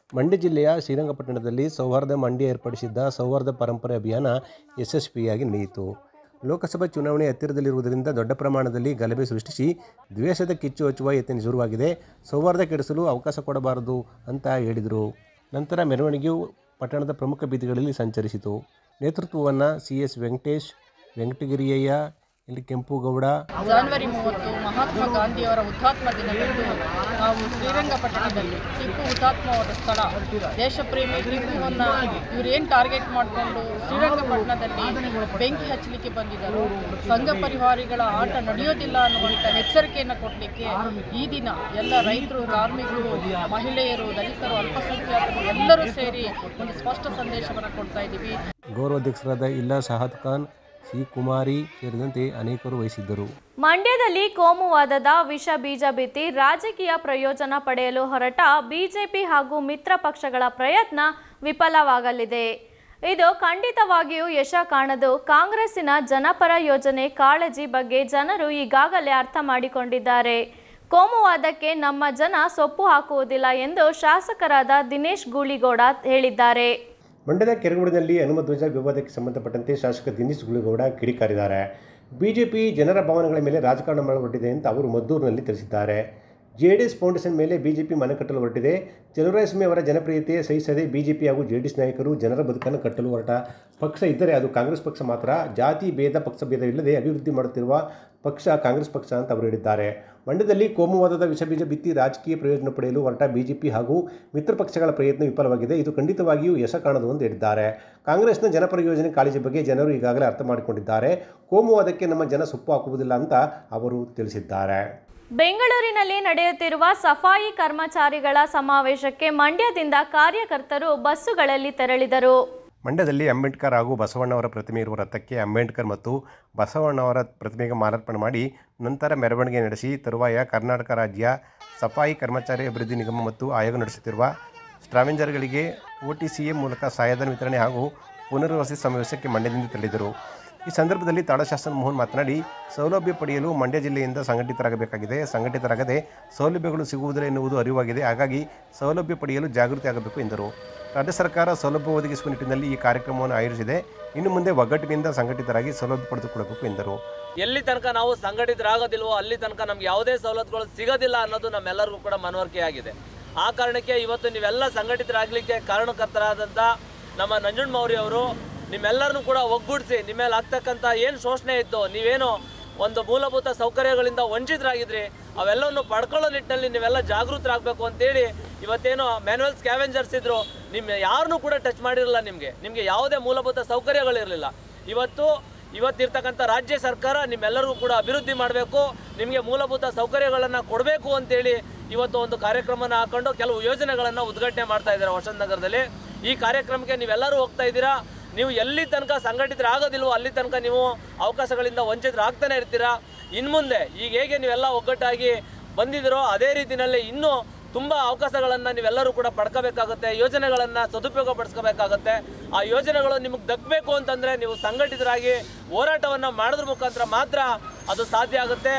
ಮಂಡ್ಯ ಜಿಲ್ಲೆಯ ಶ್ರೀರಂಗಪಟ್ಟಣದಲ್ಲಿ ಸೌಹಾರ್ದ ಮಂಡ್ಯ ಏರ್ಪಡಿಸಿದ್ದ ಸೌಹಾರ್ದ ಪರಂಪರೆ ಅಭಿಯಾನ ಯಶಸ್ವಿಯಾಗಿ ನಡೆಯಿತು ಲೋಕಸಭಾ ಚುನಾವಣೆ ಹತ್ತಿರದಲ್ಲಿರುವುದರಿಂದ ದೊಡ್ಡ ಪ್ರಮಾಣದಲ್ಲಿ ಗಲಭೆ ಸೃಷ್ಟಿಸಿ ದ್ವೇಷದ ಕಿಚ್ಚು ಹಚ್ಚುವ ಯತ್ನ ಶುರುವಾಗಿದೆ ಸೌಹಾರ್ದ ಕೆಡಿಸಲು ಅವಕಾಶ ಕೊಡಬಾರದು ಅಂತ ಹೇಳಿದರು ನಂತರ ಮೆರವಣಿಗೆಯು ಪಟ್ಟಣದ ಪ್ರಮುಖ ಬೀದಿಗಳಲ್ಲಿ ಸಂಚರಿಸಿತು ನೇತೃತ್ವವನ್ನು ಸಿ ಎಸ್ ವೆಂಕಟೇಶ್ ವೆಂಕಟಗಿರಿಯಯ್ಯ ಇಲ್ಲಿ ಕೆಂಪುಗೌಡ ಜಾನ್ವರಿ ಮೂವತ್ತು ಮಹಾತ್ಮ ಗಾಂಧಿಯವರ ಹುತಾತ್ಮ ದಿನದಂದು ನಾವು ಶ್ರೀರಂಗಪಟ್ಟಣದಲ್ಲಿ ಟಿಪ್ಪು ಹುತಾತ್ಮವಾದ ಸ್ಥಳ ದೇಶಪ್ರೇಮಿ ಟಿಪ್ಪುವನ್ನು ಇವರೇನು ಟಾರ್ಗೆಟ್ ಮಾಡಿಕೊಂಡು ಶ್ರೀರಂಗಪಟ್ಟಣದಲ್ಲಿ ಬೆಂಕಿ ಹಚ್ಚಲಿಕ್ಕೆ ಬಂದಿದ್ದರು ಸಂಘ ಪರಿವಾರಿಗಳ ಆಟ ನಡೆಯೋದಿಲ್ಲ ಅನ್ನುವಂಥ ಎಚ್ಚರಿಕೆಯನ್ನು ಕೊಡಲಿಕ್ಕೆ ಈ ದಿನ ಎಲ್ಲ ರೈತರು ಕಾರ್ಮಿಕರು ಮಹಿಳೆಯರು ದಲಿತರು ಅಲ್ಪಸಂಖ್ಯಾತರು ಎಲ್ಲರೂ ಸೇರಿ ಒಂದು ಸ್ಪಷ್ಟ ಸಂದೇಶವನ್ನು ಕೊಡ್ತಾ ಇದ್ದೀವಿ ಗೌರವಾಧ್ಯಕ್ಷರಾದ ಇಲ್ಲ ಶಹಾದ್ ಖಾನ್ ಸಿ ಕುಮಾರಿ ಸೇರಿದಂತೆ ಅನೇಕರು ವಹಿಸಿದ್ದರು ಮಂಡ್ಯದಲ್ಲಿ ಕೋಮುವಾದದ ವಿಷ ಬೀಜ ಬಿತ್ತಿ ರಾಜಕೀಯ ಪ್ರಯೋಜನ ಪಡೆಯಲು ಹೊರಟ ಬಿಜೆಪಿ ಹಾಗೂ ಮಿತ್ರ ಪಕ್ಷಗಳ ಪ್ರಯತ್ನ ವಿಫಲವಾಗಲಿದೆ ಇದು ಖಂಡಿತವಾಗಿಯೂ ಯಶ ಕಾಣದು ಕಾಂಗ್ರೆಸ್ಸಿನ ಜನಪರ ಯೋಜನೆ ಕಾಳಜಿ ಬಗ್ಗೆ ಜನರು ಈಗಾಗಲೇ ಅರ್ಥ ಮಾಡಿಕೊಂಡಿದ್ದಾರೆ ಕೋಮುವಾದಕ್ಕೆ ನಮ್ಮ ಜನ ಸೊಪ್ಪು ಹಾಕುವುದಿಲ್ಲ ಎಂದು ಶಾಸಕರಾದ ದಿನೇಶ್ ಗೂಳಿಗೌಡ ಹೇಳಿದ್ದಾರೆ ಮಂಡ್ಯದ ಕೆರಗೋಡಿನಲ್ಲಿ ಹನುಮಧ್ವಜ ವಿವಾದಕ್ಕೆ ಸಂಬಂಧಪಟ್ಟಂತೆ ಶಾಸಕ ದಿನೇಶ್ ಗುಳಿಗೌಡ ಕಿಡಿಕಾರಿದ್ದಾರೆ ಬಿಜೆಪಿ ಜನರ ಭಾವನೆಗಳ ಮೇಲೆ ರಾಜಕಾರಣ ಮಾಡಲು ಹೊರಟಿದೆ ಅಂತ ಅವರು ಮದ್ದೂರಿನಲ್ಲಿ ತಿಳಿಸಿದ್ದಾರೆ ಜೆ ಡಿ ಎಸ್ ಫೌಂಡೇಶನ್ ಮೇಲೆ ಬಿಜೆಪಿ ಮನೆ ಕಟ್ಟಲು ಹೊರಟಿದೆ ಚಲುವರಾಯಸ್ವಾಮಿ ಅವರ ಜನಪ್ರಿಯತೆ ಸಹಿಸದೆ ಬಿಜೆಪಿ ಹಾಗೂ ಜೆ ಡಿ ಎಸ್ ನಾಯಕರು ಜನರ ಬದುಕನ್ನು ಕಟ್ಟಲು ಹೊರಟ ಪಕ್ಷ ಇದ್ದರೆ ಅದು ಕಾಂಗ್ರೆಸ್ ಪಕ್ಷ ಮಾತ್ರ ಜಾತಿ ಭೇದ ಪಕ್ಷ ಭೇದವಿಲ್ಲದೆ ಅಭಿವೃದ್ಧಿ ಮಾಡುತ್ತಿರುವ ಪಕ್ಷ ಕಾಂಗ್ರೆಸ್ ಪಕ್ಷ ಅಂತ ಅವರು ಹೇಳಿದ್ದಾರೆ ಮಂಡ್ಯದಲ್ಲಿ ಕೋಮುವಾದದ ವಿಷಬೀಜ ಬಿತ್ತಿ ರಾಜಕೀಯ ಪ್ರಯೋಜನ ಪಡೆಯಲು ಹೊರಟ ಬಿಜೆಪಿ ಹಾಗೂ ಮಿತ್ರ ಪಕ್ಷಗಳ ಪ್ರಯತ್ನ ವಿಫಲವಾಗಿದೆ ಇದು ಖಂಡಿತವಾಗಿಯೂ ಯಶ ಕಾಣದು ಎಂದು ಹೇಳಿದ್ದಾರೆ ಕಾಂಗ್ರೆಸ್ನ ಜನಪರ ಯೋಜನೆ ಕಾಳಜಿ ಬಗ್ಗೆ ಜನರು ಈಗಾಗಲೇ ಅರ್ಥ ಮಾಡಿಕೊಂಡಿದ್ದಾರೆ ಕೋಮುವಾದಕ್ಕೆ ನಮ್ಮ ಜನ ಸೊಪ್ಪು ಹಾಕುವುದಿಲ್ಲ ಅಂತ ಅವರು ತಿಳಿಸಿದ್ದಾರೆ ಬೆಂಗಳೂರಿನಲ್ಲಿ ನಡೆಯುತ್ತಿರುವ ಸಫಾಯಿ ಕರ್ಮಚಾರಿಗಳ ಸಮಾವೇಶಕ್ಕೆ ಮಂಡ್ಯದಿಂದ ಕಾರ್ಯಕರ್ತರು ಬಸ್ಸುಗಳಲ್ಲಿ ತೆರಳಿದರು ಮಂಡ್ಯದಲ್ಲಿ ಅಂಬೇಡ್ಕರ್ ಹಾಗೂ ಬಸವಣ್ಣವರ ಪ್ರತಿಮೆ ಇರುವ ರಥಕ್ಕೆ ಅಂಬೇಡ್ಕರ್ ಮತ್ತು ಬಸವಣ್ಣವರ ಪ್ರತಿಮೆಗೆ ಮಾಲಾರ್ಪಣೆ ಮಾಡಿ ನಂತರ ಮೆರವಣಿಗೆ ನಡೆಸಿ ತರುವಾಯ ಕರ್ನಾಟಕ ರಾಜ್ಯ ಸಫಾಯಿ ಕರ್ಮಚಾರಿ ಅಭಿವೃದ್ಧಿ ನಿಗಮ ಮತ್ತು ಆಯೋಗ ನಡೆಸುತ್ತಿರುವ ಸ್ಟ್ರಾವೆಂಜರ್ಗಳಿಗೆ ಒ ಟಿ ಸಿ ಎ ಮೂಲಕ ಸಹಾಯಧನ ವಿತರಣೆ ಹಾಗೂ ಪುನರ್ವಸತಿ ಸಮಾವೇಶಕ್ಕೆ ಮಂಡ್ಯದಿಂದ ತೆರಳಿದರು ಈ ಸಂದರ್ಭದಲ್ಲಿ ತಾಳಶಾಸನ ಮೋಹನ್ ಮಾತನಾಡಿ ಸೌಲಭ್ಯ ಪಡೆಯಲು ಮಂಡ್ಯ ಜಿಲ್ಲೆಯಿಂದ ಸಂಘಟಿತರಾಗಬೇಕಾಗಿದೆ ಸಂಘಟಿತರಾಗದೆ ಸೌಲಭ್ಯಗಳು ಸಿಗುವುದಿಲ್ಲ ಎನ್ನುವುದು ಅರಿವಾಗಿದೆ ಹಾಗಾಗಿ ಸೌಲಭ್ಯ ಪಡೆಯಲು ಜಾಗೃತಿ ಆಗಬೇಕು ಎಂದರು ರಾಜ್ಯ ಸರ್ಕಾರ ಸೌಲಭ್ಯ ಒದಗಿಸುವ ನಿಟ್ಟಿನಲ್ಲಿ ಈ ಕಾರ್ಯಕ್ರಮವನ್ನು ಆಯೋಜಿಸಿದೆ ಇನ್ನು ಮುಂದೆ ಒಗ್ಗಟ್ಟಿನಿಂದ ಸಂಘಟಿತರಾಗಿ ಸೌಲಭ್ಯ ಪಡೆದುಕೊಳ್ಳಬೇಕು ಎಂದರು ಎಲ್ಲಿ ತನಕ ನಾವು ಸಂಘಟಿತರಾಗೋದಿಲ್ವೋ ಅಲ್ಲಿ ತನಕ ನಮ್ಗೆ ಯಾವುದೇ ಸವಲತ್ತುಗಳು ಸಿಗೋದಿಲ್ಲ ಅನ್ನೋದು ನಮ್ಮೆಲ್ಲರಿಗೂ ಕೂಡ ಮನವರಿಕೆ ಆಗಿದೆ ಆ ಕಾರಣಕ್ಕೆ ಇವತ್ತು ನೀವೆಲ್ಲ ಸಂಘಟಿತರಾಗಲಿಕ್ಕೆ ಕಾರಣಕರ್ತರಾದಂಥ ನಮ್ಮ ನಂಜುಂಡ ಮೌರ್ಯ ಅವರು ನಿಮ್ಮೆಲ್ಲರನ್ನೂ ಕೂಡ ಒಗ್ಗೂಡಿಸಿ ನಿಮ್ಮ ಮೇಲೆ ಆಗ್ತಕ್ಕಂಥ ಏನು ಶೋಷಣೆ ಇತ್ತು ನೀವೇನು ಒಂದು ಮೂಲಭೂತ ಸೌಕರ್ಯಗಳಿಂದ ವಂಚಿತರಾಗಿದ್ರಿ ಅವೆಲ್ಲವನ್ನು ಪಡ್ಕೊಳ್ಳೋ ನಿಟ್ಟಿನಲ್ಲಿ ನೀವೆಲ್ಲ ಜಾಗೃತರಾಗಬೇಕು ಅಂತೇಳಿ ಇವತ್ತೇನು ಮ್ಯಾನುವಲ್ ಸ್ಕ್ಯಾವೆಂಜರ್ಸ್ ಇದ್ರು ನಿಮ್ಮ ಯಾರನ್ನೂ ಕೂಡ ಟಚ್ ಮಾಡಿರಲಿಲ್ಲ ನಿಮಗೆ ನಿಮಗೆ ಯಾವುದೇ ಮೂಲಭೂತ ಸೌಕರ್ಯಗಳಿರಲಿಲ್ಲ ಇವತ್ತು ಇವತ್ತಿರ್ತಕ್ಕಂಥ ರಾಜ್ಯ ಸರ್ಕಾರ ನಿಮ್ಮೆಲ್ಲರಿಗೂ ಕೂಡ ಅಭಿವೃದ್ಧಿ ಮಾಡಬೇಕು ನಿಮಗೆ ಮೂಲಭೂತ ಸೌಕರ್ಯಗಳನ್ನು ಕೊಡಬೇಕು ಅಂತೇಳಿ ಇವತ್ತು ಒಂದು ಕಾರ್ಯಕ್ರಮನ ಹಾಕೊಂಡು ಕೆಲವು ಯೋಜನೆಗಳನ್ನು ಉದ್ಘಾಟನೆ ಮಾಡ್ತಾ ಇದ್ದಾರೆ ವಸಂತ ನಗರದಲ್ಲಿ ಈ ಕಾರ್ಯಕ್ರಮಕ್ಕೆ ನೀವೆಲ್ಲರೂ ಹೋಗ್ತಾ ಇದ್ದೀರಾ ನೀವು ಎಲ್ಲಿ ತನಕ ಸಂಘಟಿತರಾಗೋದಿಲ್ವೋ ಅಲ್ಲಿ ತನಕ ನೀವು ಅವಕಾಶಗಳಿಂದ ವಂಚಿತರಾಗ್ತಾನೆ ಇರ್ತೀರಾ ಇನ್ನು ಮುಂದೆ ಈಗ ಹೇಗೆ ನೀವೆಲ್ಲ ಒಗ್ಗಟ್ಟಾಗಿ ಬಂದಿದ್ದೀರೋ ಅದೇ ರೀತಿಯಲ್ಲಿ ಇನ್ನೂ ತುಂಬ ಅವಕಾಶಗಳನ್ನು ನೀವೆಲ್ಲರೂ ಕೂಡ ಪಡ್ಕೋಬೇಕಾಗುತ್ತೆ ಯೋಜನೆಗಳನ್ನು ಸದುಪಯೋಗ ಪಡಿಸ್ಕೋಬೇಕಾಗತ್ತೆ ಆ ಯೋಜನೆಗಳು ನಿಮಗೆ ದಕ್ಕಬೇಕು ಅಂತಂದರೆ ನೀವು ಸಂಘಟಿತರಾಗಿ ಹೋರಾಟವನ್ನು ಮಾಡೋದ್ರ ಮುಖಾಂತರ ಮಾತ್ರ ಅದು ಸಾಧ್ಯ ಆಗುತ್ತೆ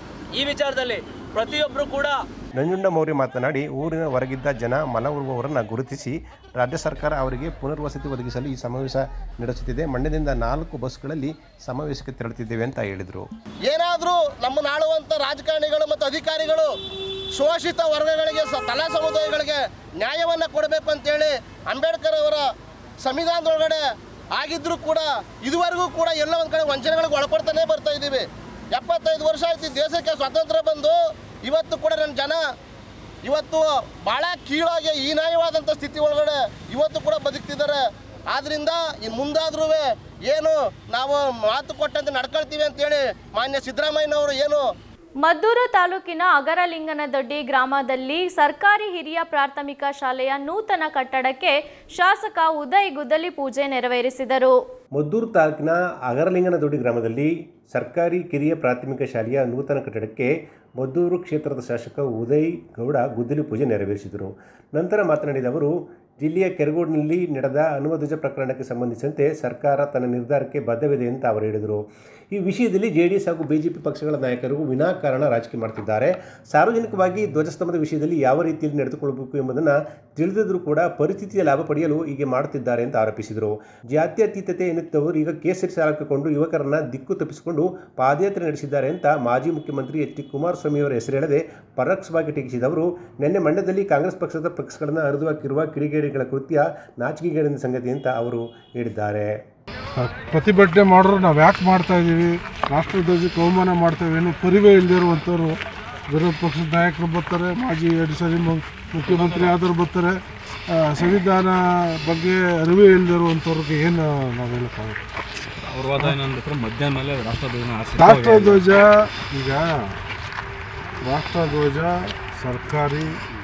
ಈ ವಿಚಾರದಲ್ಲಿ ಪ್ರತಿಯೊಬ್ಬರು ಕೂಡ ನಂಜುಂಡ ಮೌರ್ಯ ಮಾತನಾಡಿ ಊರಿನ ಹೊರಗಿದ್ದ ಜನ ಮಲ ಉರುವವರನ್ನು ಗುರುತಿಸಿ ರಾಜ್ಯ ಸರ್ಕಾರ ಅವರಿಗೆ ಪುನರ್ವಸತಿ ಒದಗಿಸಲು ಈ ಸಮಾವೇಶ ನಡೆಸುತ್ತಿದೆ ಮಂಡ್ಯದಿಂದ ನಾಲ್ಕು ಬಸ್ಗಳಲ್ಲಿ ಸಮಾವೇಶಕ್ಕೆ ತೆರಳುತ್ತಿದ್ದೇವೆ ಅಂತ ಹೇಳಿದರು ಏನಾದರೂ ನಮ್ಮನ್ನು ಆಳುವಂಥ ರಾಜಕಾರಣಿಗಳು ಮತ್ತು ಅಧಿಕಾರಿಗಳು ಶೋಷಿತ ವರ್ಗಗಳಿಗೆ ಸ ತಲಾ ಸಮುದಾಯಗಳಿಗೆ ನ್ಯಾಯವನ್ನು ಕೊಡಬೇಕು ಅಂತೇಳಿ ಅಂಬೇಡ್ಕರ್ ಅವರ ಸಂವಿಧಾನದೊಳಗಡೆ ಆಗಿದ್ರೂ ಕೂಡ ಇದುವರೆಗೂ ಕೂಡ ಎಲ್ಲ ಒಂದು ಕಡೆ ವಂಚನೆಗಳಿಗೆ ಒಳಪಡ್ತಾನೆ ಬರ್ತಾ ಇದ್ದೀವಿ ಎಪ್ಪತ್ತೈದು ವರ್ಷ ಆಯ್ತು ಈ ದೇಶಕ್ಕೆ ಸ್ವಾತಂತ್ರ್ಯ ಬಂದು ಇವತ್ತು ಕೂಡ ನನ್ನ ಜನ ಇವತ್ತು ಭಾಳ ಕೀಳಾಗಿ ಹೀನಾಯವಾದಂಥ ಸ್ಥಿತಿ ಒಳಗಡೆ ಇವತ್ತು ಕೂಡ ಬದುಕ್ತಿದ್ದಾರೆ ಆದ್ರಿಂದ ಇನ್ನು ಮುಂದಾದ್ರೂ ಏನು ನಾವು ಮಾತು ಕೊಟ್ಟಂತೆ ನಡ್ಕೊಳ್ತೀವಿ ಅಂತೇಳಿ ಮಾನ್ಯ ಸಿದ್ದರಾಮಯ್ಯನವರು ಏನು ಮದ್ದೂರು ತಾಲೂಕಿನ ಅಗರಲಿಂಗನದೊಡ್ಡಿ ಗ್ರಾಮದಲ್ಲಿ ಸರ್ಕಾರಿ ಹಿರಿಯ ಪ್ರಾಥಮಿಕ ಶಾಲೆಯ ನೂತನ ಕಟ್ಟಡಕ್ಕೆ ಶಾಸಕ ಉದಯ್ ಗುದ್ದಲಿ ಪೂಜೆ ನೆರವೇರಿಸಿದರು ಮದ್ದೂರು ತಾಲೂಕಿನ ಅಗರಲಿಂಗನದೊಡ್ಡಿ ಗ್ರಾಮದಲ್ಲಿ ಸರ್ಕಾರಿ ಕಿರಿಯ ಪ್ರಾಥಮಿಕ ಶಾಲೆಯ ನೂತನ ಕಟ್ಟಡಕ್ಕೆ ಮದ್ದೂರು ಕ್ಷೇತ್ರದ ಶಾಸಕ ಉದಯ್ ಗೌಡ ಗುದ್ದಲಿ ಪೂಜೆ ನೆರವೇರಿಸಿದರು ನಂತರ ಮಾತನಾಡಿದ ಅವರು ಜಿಲ್ಲೆಯ ಕೆರಗೋಡಿನಲ್ಲಿ ನಡೆದ ಹನುಮಧ್ವಜ ಪ್ರಕರಣಕ್ಕೆ ಸಂಬಂಧಿಸಿದಂತೆ ಸರ್ಕಾರ ತನ್ನ ನಿರ್ಧಾರಕ್ಕೆ ಬದ್ಧವಿದೆ ಅಂತ ಅವರು ಹೇಳಿದರು ಈ ವಿಷಯದಲ್ಲಿ ಜೆ ಡಿ ಎಸ್ ಹಾಗೂ ಬಿಜೆಪಿ ಪಕ್ಷಗಳ ನಾಯಕರು ವಿನಾಕಾರಣ ರಾಜಕೀಯ ಮಾಡ್ತಿದ್ದಾರೆ ಸಾರ್ವಜನಿಕವಾಗಿ ಧ್ವಜಸ್ತಂಭದ ವಿಷಯದಲ್ಲಿ ಯಾವ ರೀತಿಯಲ್ಲಿ ನಡೆದುಕೊಳ್ಳಬೇಕು ಎಂಬುದನ್ನು ತಿಳಿದಿದ್ರೂ ಕೂಡ ಪರಿಸ್ಥಿತಿಯ ಲಾಭ ಪಡೆಯಲು ಹೀಗೆ ಮಾಡುತ್ತಿದ್ದಾರೆ ಅಂತ ಆರೋಪಿಸಿದರು ಜಾತ್ಯತೀತತೆ ಎನ್ನುತ್ತವರು ಈಗ ಕೇಸರಿ ಸಾಲಕ್ಕಿಕೊಂಡು ಯುವಕರನ್ನ ದಿಕ್ಕು ತಪ್ಪಿಸಿಕೊಂಡು ಪಾದಯಾತ್ರೆ ನಡೆಸಿದ್ದಾರೆ ಅಂತ ಮಾಜಿ ಮುಖ್ಯಮಂತ್ರಿ ಎಚ್ ಡಿ ಕುಮಾರಸ್ವಾಮಿ ಅವರ ಹೆಸರು ಹೇಳದೆ ಪರೋಕ್ಷವಾಗಿ ಟೀಕಿಸಿದವರು ನಿನ್ನೆ ಮಂಡ್ಯದಲ್ಲಿ ಕಾಂಗ್ರೆಸ್ ಪಕ್ಷದ ಪಕ್ಷಗಳನ್ನು ಹರಿದು ಹಾಕಿರುವ ಕಿಡಿಗೇಡಿಗಳ ಕೃತ್ಯ ನಾಚಿಕೆಗೇಡಿನ ಸಂಗತಿ ಅಂತ ಅವರು ಹೇಳಿದ್ದಾರೆ ಪ್ರತಿಭಟನೆ ಮಾಡಿದ್ರು ನಾವು ಯಾಕೆ ಮಾಡ್ತಾ ಇದ್ದೀವಿ ರಾಷ್ಟ್ರಧ್ವಜಕ್ಕೆ ಅವಮಾನ ಮಾಡ್ತೇವೆ ಏನು ಪರಿವೇ ಇಲ್ಲದೆ ಇರುವಂಥವ್ರು ವಿರೋಧ ಪಕ್ಷದ ನಾಯಕರು ಬರ್ತಾರೆ ಮಾಜಿ ಎರಡು ಸರಿ ಮು- ಮುಖ್ಯಮಂತ್ರಿ ಆದವ್ರು ಬರ್ತಾರೆ ಆ, ಸಂವಿಧಾನ ಬಗ್ಗೆ ಅರಿವೇ ಇಲ್ಲದೆ ಇರುವಂಥವ್ರಿಗೆ ಏನು ನಾವು ಹೇಳೋಕ್ಕಾಗುತ್ತೆ ಅವ್ರ ವಾದ ಏನಂದ್ರೆ ಮಧ್ಯಾಹ್ನ ಮೇಲೆ ರಾಷ್ಟ್ರಧ್ವಜನ ಆರಿಸಿ ರಾಷ್ಟ್ರಧ್ವಜ ಈಗ ರಾಷ್ಟ್ರಧ್ವಜ ಸರ್ಕಾರಿ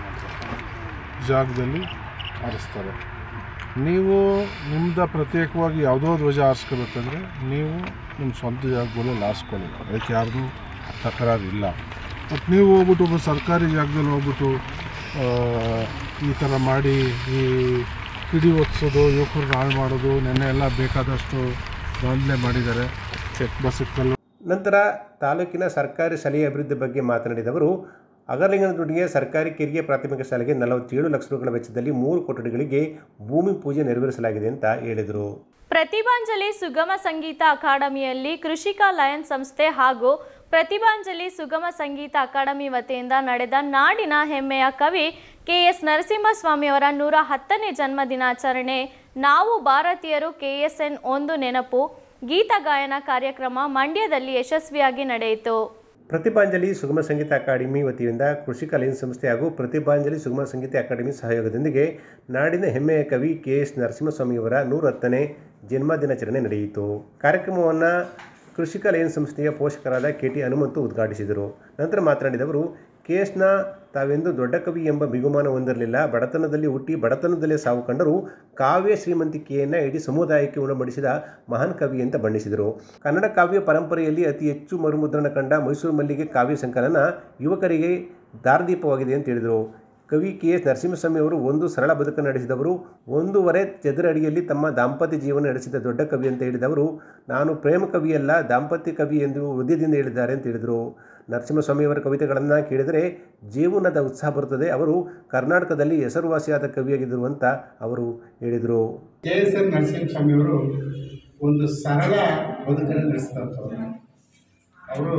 ಜಾಗದಲ್ಲಿ ಹಾರಿಸ್ತಾರೆ ನೀವು ನಿಮ್ದು ಪ್ರತ್ಯೇಕವಾಗಿ ಯಾವುದೋ ಧ್ವಜ ಹಾರಿಸ್ಕೋಬೇಕಂದ್ರೆ ನೀವು ನಿಮ್ಮ ಸ್ವಂತ ಜಾಗದಲ್ಲಿ ಹಾರಿಸ್ಕೊಳ್ಳಿ ಅದಕ್ಕೆ ಯಾರ್ದು ತಕರಾರಿಲ್ಲ ಮತ್ತು ನೀವು ಹೋಗ್ಬಿಟ್ಟು ಒಬ್ಬ ಸರ್ಕಾರಿ ಜಾಗದಲ್ಲಿ ಹೋಗ್ಬಿಟ್ಟು ಆ, ಈ ಥರ ಮಾಡಿ ಈ ಕಿಡಿ ಒತ್ಸೋದು ಯುವಕರು ಹಾಳು ಮಾಡೋದು ನೆನ್ನೆ ಎಲ್ಲ ಬೇಕಾದಷ್ಟು ದಾಂಧಲೆ ಮಾಡಿದ್ದಾರೆ ಚೆಕ್ ಬಸ್ ಕಲ್ಲು ನಂತರ ತಾಲೂಕಿನ ಸರ್ಕಾರಿ ಶಾಲೆಯ ಅಭಿವೃದ್ಧಿ ಬಗ್ಗೆ ಮಾತನಾಡಿದವರು ಅಗರಲಿಂಗನದುಡಿಗೆ ಸರ್ಕಾರಿ ಕಿರಿಯ ಪ್ರಾಥಮಿಕ ಶಾಲೆಗೆ ನಲವತ್ತೇಳು ಲಕ್ಷ ರೂಗಳ ವೆಚ್ಚದಲ್ಲಿ ಮೂರು ಕೊಠಡಿಗಳಿಗೆ ಭೂಮಿ ಪೂಜೆ ನೆರವೇರಿಸಲಾಗಿದೆ ಅಂತ ಹೇಳಿದರು ಪ್ರತಿಭಾಂಜಲಿ ಸುಗಮ ಸಂಗೀತ ಅಕಾಡೆಮಿಯಲ್ಲಿ ಕೃಷಿಕಾ ಲಯನ್ಸ್ ಸಂಸ್ಥೆ ಹಾಗೂ ಪ್ರತಿಭಾಂಜಲಿ ಸುಗಮ ಸಂಗೀತ ಅಕಾಡೆಮಿ ವತಿಯಿಂದ ನಡೆದ ನಾಡಿನ ಹೆಮ್ಮೆಯ ಕವಿ ಕೆ ಎಸ್ ನರಸಿಂಹಸ್ವಾಮಿಯವರ ನೂರ ಹತ್ತನೇ ಜನ್ಮ ದಿನಾಚರಣೆ ನಾವು ಭಾರತೀಯರು ಕೆಎಸ್ಎನ್ ಒಂದು ನೆನಪು ಗೀತ ಗಾಯನ ಕಾರ್ಯಕ್ರಮ ಮಂಡ್ಯದಲ್ಲಿ ಯಶಸ್ವಿಯಾಗಿ ನಡೆಯಿತು ಪ್ರತಿಭಾಂಜಲಿ ಸುಗಮ ಸಂಗೀತ ಅಕಾಡೆಮಿ ವತಿಯಿಂದ ಕೃಷಿ ಕಲಿನ್ ಸಂಸ್ಥೆ ಹಾಗೂ ಪ್ರತಿಭಾಂಜಲಿ ಸುಗಮ ಸಂಗೀತ ಅಕಾಡೆಮಿ ಸಹಯೋಗದೊಂದಿಗೆ ನಾಡಿನ ಹೆಮ್ಮೆಯ ಕವಿ ಕೆ ಎಸ್ ನರಸಿಂಹಸ್ವಾಮಿಯವರ ನೂರ ಹತ್ತನೇ ಜನ್ಮದಿನಾಚರಣೆ ನಡೆಯಿತು ಕಾರ್ಯಕ್ರಮವನ್ನು ಕೃಷಿಕ ಲಯನ್ ಸಂಸ್ಥೆಯ ಪೋಷಕರಾದ ಕೆ ಟಿ ಹನುಮಂತು ಉದ್ಘಾಟಿಸಿದರು ನಂತರ ಮಾತನಾಡಿದವರು ಕೆ ಎಸ್ನ ತಾವೆಂದು ದೊಡ್ಡ ಕವಿ ಎಂಬ ಬಿಗುಮಾನ ಹೊಂದಿರಲಿಲ್ಲ ಬಡತನದಲ್ಲಿ ಹುಟ್ಟಿ ಬಡತನದಲ್ಲೇ ಸಾವು ಕಂಡರೂ ಕಾವ್ಯ ಶ್ರೀಮಂತಿಕೆಯನ್ನು ಇಡೀ ಸಮುದಾಯಕ್ಕೆ ಉಣಬಡಿಸಿದ ಮಹಾನ್ ಕವಿ ಅಂತ ಬಣ್ಣಿಸಿದರು ಕನ್ನಡ ಕಾವ್ಯ ಪರಂಪರೆಯಲ್ಲಿ ಅತಿ ಹೆಚ್ಚು ಮರುಮುದ್ರಣ ಕಂಡ ಮೈಸೂರು ಮಲ್ಲಿಗೆ ಕಾವ್ಯ ಸಂಕಲನ ಯುವಕರಿಗೆ ದಾರಿದೀಪವಾಗಿದೆ ಅಂತ ಹೇಳಿದರು ಕವಿ ಕೆ ಎಸ್ ನರಸಿಂಹಸ್ವಾಮಿ ಅವರು ಒಂದು ಸರಳ ಬದುಕನ್ನು ನಡೆಸಿದವರು ಒಂದೂವರೆ ಚದರ ಅಡಿಯಲ್ಲಿ ತಮ್ಮ ದಾಂಪತ್ಯ ಜೀವನ ನಡೆಸಿದ ದೊಡ್ಡ ಕವಿ ಅಂತ ಹೇಳಿದವರು ನಾನು ಪ್ರೇಮ ಕವಿಯಲ್ಲ ದಾಂಪತ್ಯ ಕವಿ ಎಂದು ಹೃದಯದಿಂದ ಹೇಳಿದ್ದಾರೆ ಅಂತ ಹೇಳಿದರು ನರಸಿಂಹಸ್ವಾಮಿಯವರ ಕವಿತೆಗಳನ್ನು ಕೇಳಿದರೆ ಜೀವನದ ಉತ್ಸಾಹ ಬರುತ್ತದೆ ಅವರು ಕರ್ನಾಟಕದಲ್ಲಿ ಹೆಸರುವಾಸಿಯಾದ ಕವಿಯಾಗಿದ್ದರು ಅಂತ ಅವರು ಹೇಳಿದರು ಕೆ ಎಸ್ ಎನ್ ನರಸಿಂಹಸ್ವಾಮಿಯವರು ಒಂದು ಸರಳ ಬದುಕನ್ನು ನಡೆಸಿದಂಥವ್ರು ಅವರು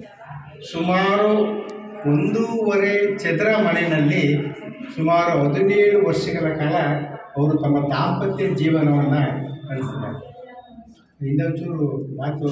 ಸುಮಾರು ಒಂದೂವರೆ ಚದರ ಮನೆಯಲ್ಲಿ ಸುಮಾರು ಹದಿನೇಳು ವರ್ಷಗಳ ಕಾಲ ಅವರು ತಮ್ಮ ದಾಂಪತ್ಯ ಜೀವನವನ್ನು ನಡೆಸಿದ್ದಾರೆ ಇನ್ನೊಂಚೂರು ಮಾತು